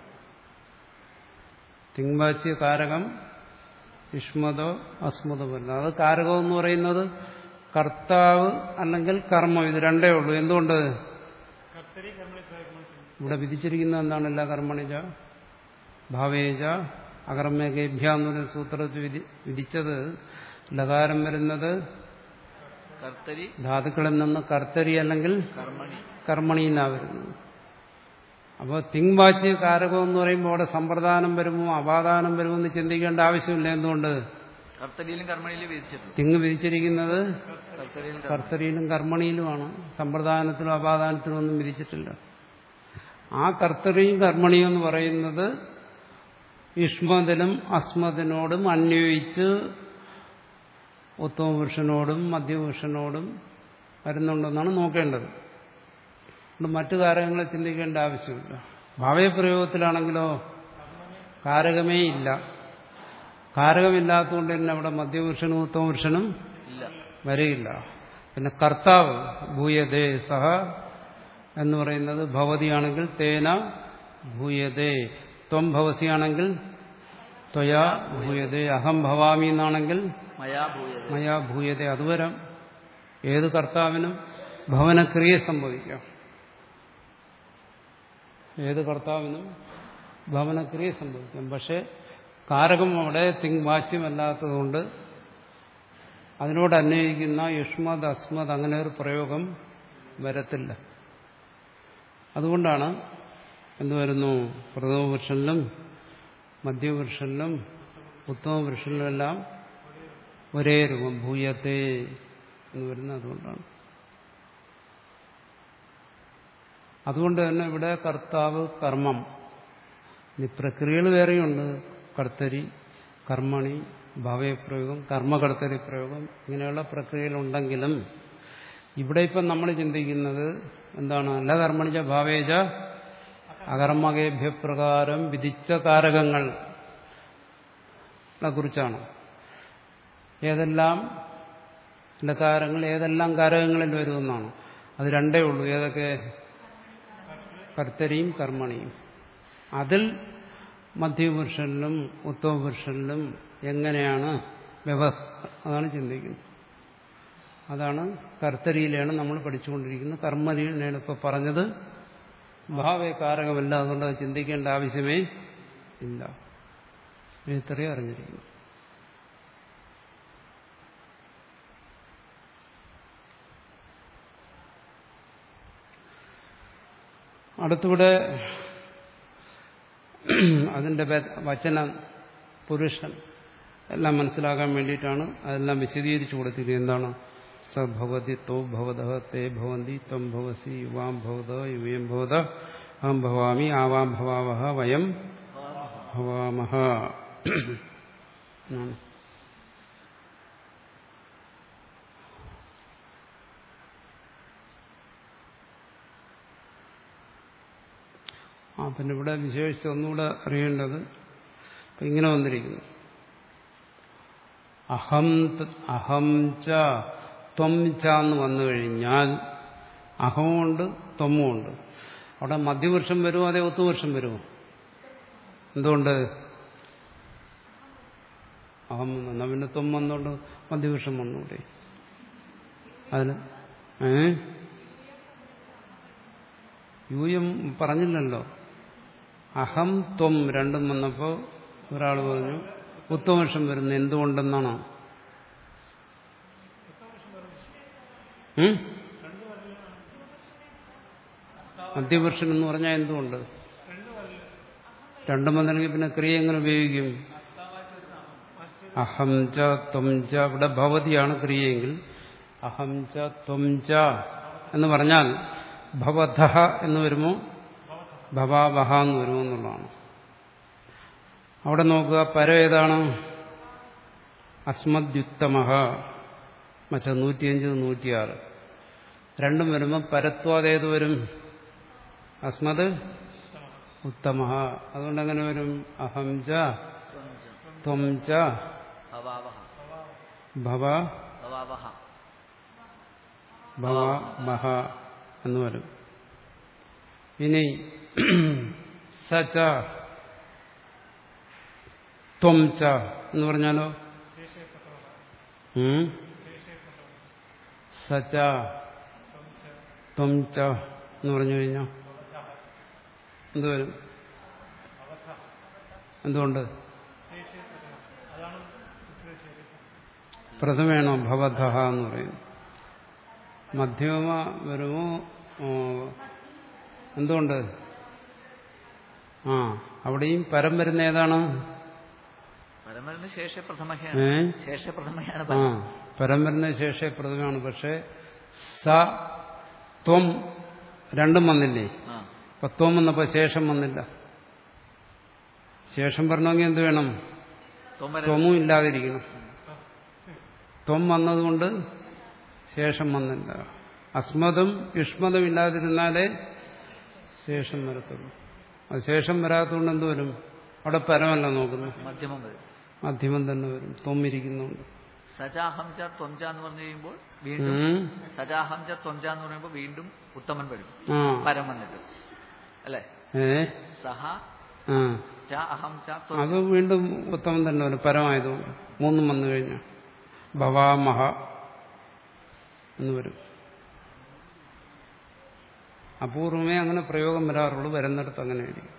Speaker 2: തിങ്വാച്യ കാരകം യുഷ്മതോ അസ്മതോ വരുന്നത് അത് കാരകം എന്ന് പറയുന്നത് കർത്താവ് അല്ലെങ്കിൽ കർമ്മം ഇത് രണ്ടേ ഉള്ളൂ എന്തുകൊണ്ട്
Speaker 3: കർത്തരി കർമ്മളി പ്രയോഗം
Speaker 2: ഇവിടെ വിധിച്ചിരിക്കുന്ന എന്താണ് എല്ലാ കർമ്മണിജ ഭാവേജ അകർമ്മകേഭ്യ എന്നൊരു സൂത്രത്തിൽ വിധി വിധിച്ചത് ലകാരം വരുന്നത്
Speaker 1: കർത്തരി
Speaker 2: ധാതുക്കളിൽ നിന്ന് കർത്തരി അല്ലെങ്കിൽ
Speaker 1: കർമ്മണി
Speaker 2: കർമ്മണി എന്നാ വരുന്നത് അപ്പോൾ തിങ് വാച്ച് കാരകം എന്ന് പറയുമ്പോൾ അവിടെ സമ്പ്രദാനം വരുമോ അപാദാനം വരുമോ എന്ന് ചിന്തിക്കേണ്ട ആവശ്യമില്ല എന്തുകൊണ്ട്
Speaker 1: കർത്തരിയിലും കർമ്മണിയിലും വിധിച്ചിട്ടുണ്ട്
Speaker 2: തിങ് വിധിച്ചിരിക്കുന്നത്
Speaker 1: കർത്തരിയിലും കർമ്മ-
Speaker 2: കർത്തരിയിലും കർമ്മണിയിലുമാണ് സമ്പ്രദാനത്തിലും അപാദാനത്തിലും ഒന്നും വിധിച്ചിട്ടില്ല ആ കർത്തരിയും കർമ്മണിയും എന്ന് പറയുന്നത് യുഷ്മതിനും അസ്മതിനോടും അന്വയിച്ച് ഉത്തമപുരുഷനോടും മധ്യപുരുഷനോടും വരുന്നുണ്ടെന്നാണ് നോക്കേണ്ടത് അതുകൊണ്ട് മറ്റു കാരകങ്ങളെ ചിന്തിക്കേണ്ട ആവശ്യമില്ല ഭാവയപ്രയോഗത്തിലാണെങ്കിലോ കാരകമേ ഇല്ല കാരകമില്ലാത്തതുകൊണ്ട് തന്നെ അവിടെ മധ്യപുരുഷനും ഉത്തമപുരുഷനും
Speaker 1: ഇല്ല
Speaker 2: വരികയില്ല പിന്നെ കർത്താവ് ഭൂയതേ സഹ എന്ന് പറയുന്നത് ഭവതിയാണെങ്കിൽ തേന ഭൂയതേ ത്വം ഭവസിയാണെങ്കിൽ ത്വയാ ഭൂയതേ അഹം ഭവാമി എന്നാണെങ്കിൽ
Speaker 1: മയാ ഭൂയതേ
Speaker 2: മയാ ഭൂയതേ അതുവരാം ഏത് കർത്താവിനും ഭവനക്രിയ സംഭവിക്കാം ഏത് കർത്താവിനും ഭവനക്രിയ സംഭവിക്കാം പക്ഷെ കാരകം അവിടെ തിങ് വാച്യമല്ലാത്തതുകൊണ്ട് അതിനോട് അന്വയിക്കുന്ന യുഷ്മത് അസ്മത് അങ്ങനെ ഒരു പ്രയോഗം വരത്തില്ല അതുകൊണ്ടാണ് എന്ത് വരുന്നു പ്രഥമപുരുഷനിലും മധ്യപുരുഷനിലും ഉത്തമപുരുഷനിലും എല്ലാം ഒരേ രൂപം ഭൂയത്തെ എന്ന് വരുന്നത് അതുകൊണ്ടാണ് അതുകൊണ്ട് തന്നെ ഇവിടെ കർത്താവ് കർമ്മം ഇനി പ്രക്രിയകൾ വേറെയുണ്ട് കർത്തരി കർമ്മണി ഭാവയപ്രയോഗം കർമ്മകർത്തരി പ്രയോഗം ഇങ്ങനെയുള്ള പ്രക്രിയകളുണ്ടെങ്കിലും ഇവിടെ ഇപ്പം നമ്മൾ ചിന്തിക്കുന്നത് എന്താണ് അല്ല കർമ്മണിച്ച ഭാവേജ അകർമ്മകേഭ്യപ്രകാരം വിധിച്ച കാരകങ്ങളെ കുറിച്ചാണ് ഏതെല്ലാം ലകാരങ്ങൾ ഏതെല്ലാം കാരകങ്ങളിൽ വരുമെന്നാണ് അത് രണ്ടേ ഉള്ളൂ ഏതൊക്കെ കർത്തരിയും കർമ്മണിയും അതിൽ മധ്യപുരുഷനിലും ഉത്തമപുരുഷനിലും എങ്ങനെയാണ് വ്യവസ്ഥ അതാണ് ചിന്തിക്കുന്നത് അതാണ് കർത്തരിയിലാണ് നമ്മൾ പഠിച്ചുകൊണ്ടിരിക്കുന്നത് കർമ്മരിയിലാണ് ഇപ്പോൾ പറഞ്ഞത് ഭാവേ കാരകമല്ല അതുകൊണ്ട് അത് ചിന്തിക്കേണ്ട ആവശ്യമേ ഇല്ല ഇത്രയും അറിഞ്ഞിരിക്കുന്നു അടുത്തിവിടെ അതിന്റെ വ- വചനം പുരുഷൻ എല്ലാം മനസ്സിലാക്കാൻ വേണ്ടിയിട്ടാണ് അതെല്ലാം വിശദീകരിച്ചു കൊടുത്തിരിക്കുന്നത് എന്താണ് സ ഭവതി തോ ഭവത തേ ഭവന്തി ത്വം ഭവസി യുവാം ഭവത യുവയം ഭവത അഹം ഭവാമി ആവാം ഭവാവഹ വയം ഭവാമഹ എന്നാണ്. ആ പിന്നെ ഇവിടെ വിശേഷിച്ച് ഒന്നുകൂടെ അറിയേണ്ടത് ഇപ്പൊ ഇങ്ങനെ വന്നിരിക്കുന്നു അഹം ത- അഹം ച ത്വം ച എന്ന് വന്നു കഴിഞ്ഞാൽ അഹമുണ്ട് ത്വമുണ്ട് അവിടെ മധ്യവർഷം വരുമോ അതേ ഒത്തുവർഷം വരുമോ എന്തുകൊണ്ട് അഹം വന്നു എന്നാ പിന്നെ ത്വം വന്നുകൊണ്ട് മധ്യവർഷം വന്നൂടെ അതിന് ഏ യൂയം പറഞ്ഞില്ലല്ലോ അഹം ത്വം രണ്ടും വന്നപ്പോൾ ഒരാൾ പറഞ്ഞു ഉത്തമവർഷം വരുന്നത് എന്തുകൊണ്ടെന്നാണോ ഉം? മധ്യപുരുഷൻ എന്ന് പറഞ്ഞാൽ എന്തുകൊണ്ട് രണ്ടും വന്നില്ലെങ്കിൽ പിന്നെ ക്രിയ എങ്ങനെ ഉപയോഗിക്കും അഹം ച ത്വം ച ഇവിടെ ഭവതിയാണ് ക്രിയയെങ്കിൽ അഹം ച ത്വം ച എന്ന് പറഞ്ഞാൽ ഭവധ എന്ന് വരുമോ ഭവാവഹ എന്ന് വരുമോ എന്നുള്ളതാണ് അവിടെ നോക്കുക പര ഏതാണ് അസ്മദ്യുത്തമഹ മറ്റേ നൂറ്റിയഞ്ച് നൂറ്റിയാറ് രണ്ടും വരുമ്പോൾ പരത്വാതേത് വരും അസ്മത് ഉത്തമ അതുകൊണ്ട് എങ്ങനെ വരും അഹം ച ത്വം ച
Speaker 1: ഭവാവഹ
Speaker 2: ഭവ
Speaker 1: ഭവാവഹ
Speaker 2: ഭവ മഹ എന്ന് വരും ഇനി സ ച ത്വം ച എന്ന് പറഞ്ഞാലോ ഉം? സ ച ത്വം ച എന്ന് പറഞ്ഞു കഴിഞ്ഞാൽ എന്ത് വരും എന്തുകൊണ്ട് പ്രഥമേണോ ഭവധ എന്ന് പറയും മധ്യമ വരുമോ ഓ, എന്തുകൊണ്ട് ആ അവിടെയും പരം വരുന്ന ഏതാണ്
Speaker 1: പരമരന് ശേഷ പ്രഥമയാണ്
Speaker 2: ഏ
Speaker 1: ശേഷ പ്രഥമയാണ്
Speaker 2: ആ പരം വരുന്ന ശേഷ പ്രഥമയാണ് പക്ഷെ സ ത്വം രണ്ടും വന്നില്ലേ
Speaker 1: ആ
Speaker 2: അപ്പൊ ത്വം വന്നപ്പോ ശേഷം വന്നില്ല ശേഷം വരണമെങ്കിൽ എന്ത് വേണം
Speaker 1: തൊമ്മര
Speaker 2: ത്വമും ഇല്ലാതിരിക്കണം ത്വം വന്നതുകൊണ്ട് ശേഷം വന്നില്ല അസ്മതും യുഷ്മതും ഇല്ലാതിരുന്നാലേ ശേഷം വരത്തുള്ളൂ അത് ശേഷം വരാത്തതുകൊണ്ട് എന്ത് വരും അവിടെ പരമല്ല നോക്കുന്നു
Speaker 1: മധ്യമം വരും
Speaker 2: മധ്യമം തന്നെ വരും ത്വം ഇരിക്കുന്നുണ്ട്
Speaker 1: സജാഹം ച ത്വംച എന്ന് പറഞ്ഞു കഴിയുമ്പോൾ വീണ്ടും
Speaker 2: ഉം.
Speaker 1: സജാഹം ച ത്വംച എന്ന് പറയുമ്പോൾ വീണ്ടും ഉത്തമൻ വരും
Speaker 2: ആ
Speaker 1: പരം വന്നിട്ട് അല്ലെ
Speaker 2: ഏ
Speaker 1: സഹ
Speaker 2: ആ
Speaker 1: ച അഹം ച ത്വം
Speaker 2: അത് വീണ്ടും ഉത്തമം തന്നെ വരും പരമായതുകൊണ്ട് മൂന്നും വന്നു കഴിഞ്ഞാൽ ഭവാമഹ എന്ന് വരും അപൂർവമേ അങ്ങനെ പ്രയോഗം വരാറുള്ളൂ വരുന്നിടത്ത് അങ്ങനെ ആയിരിക്കും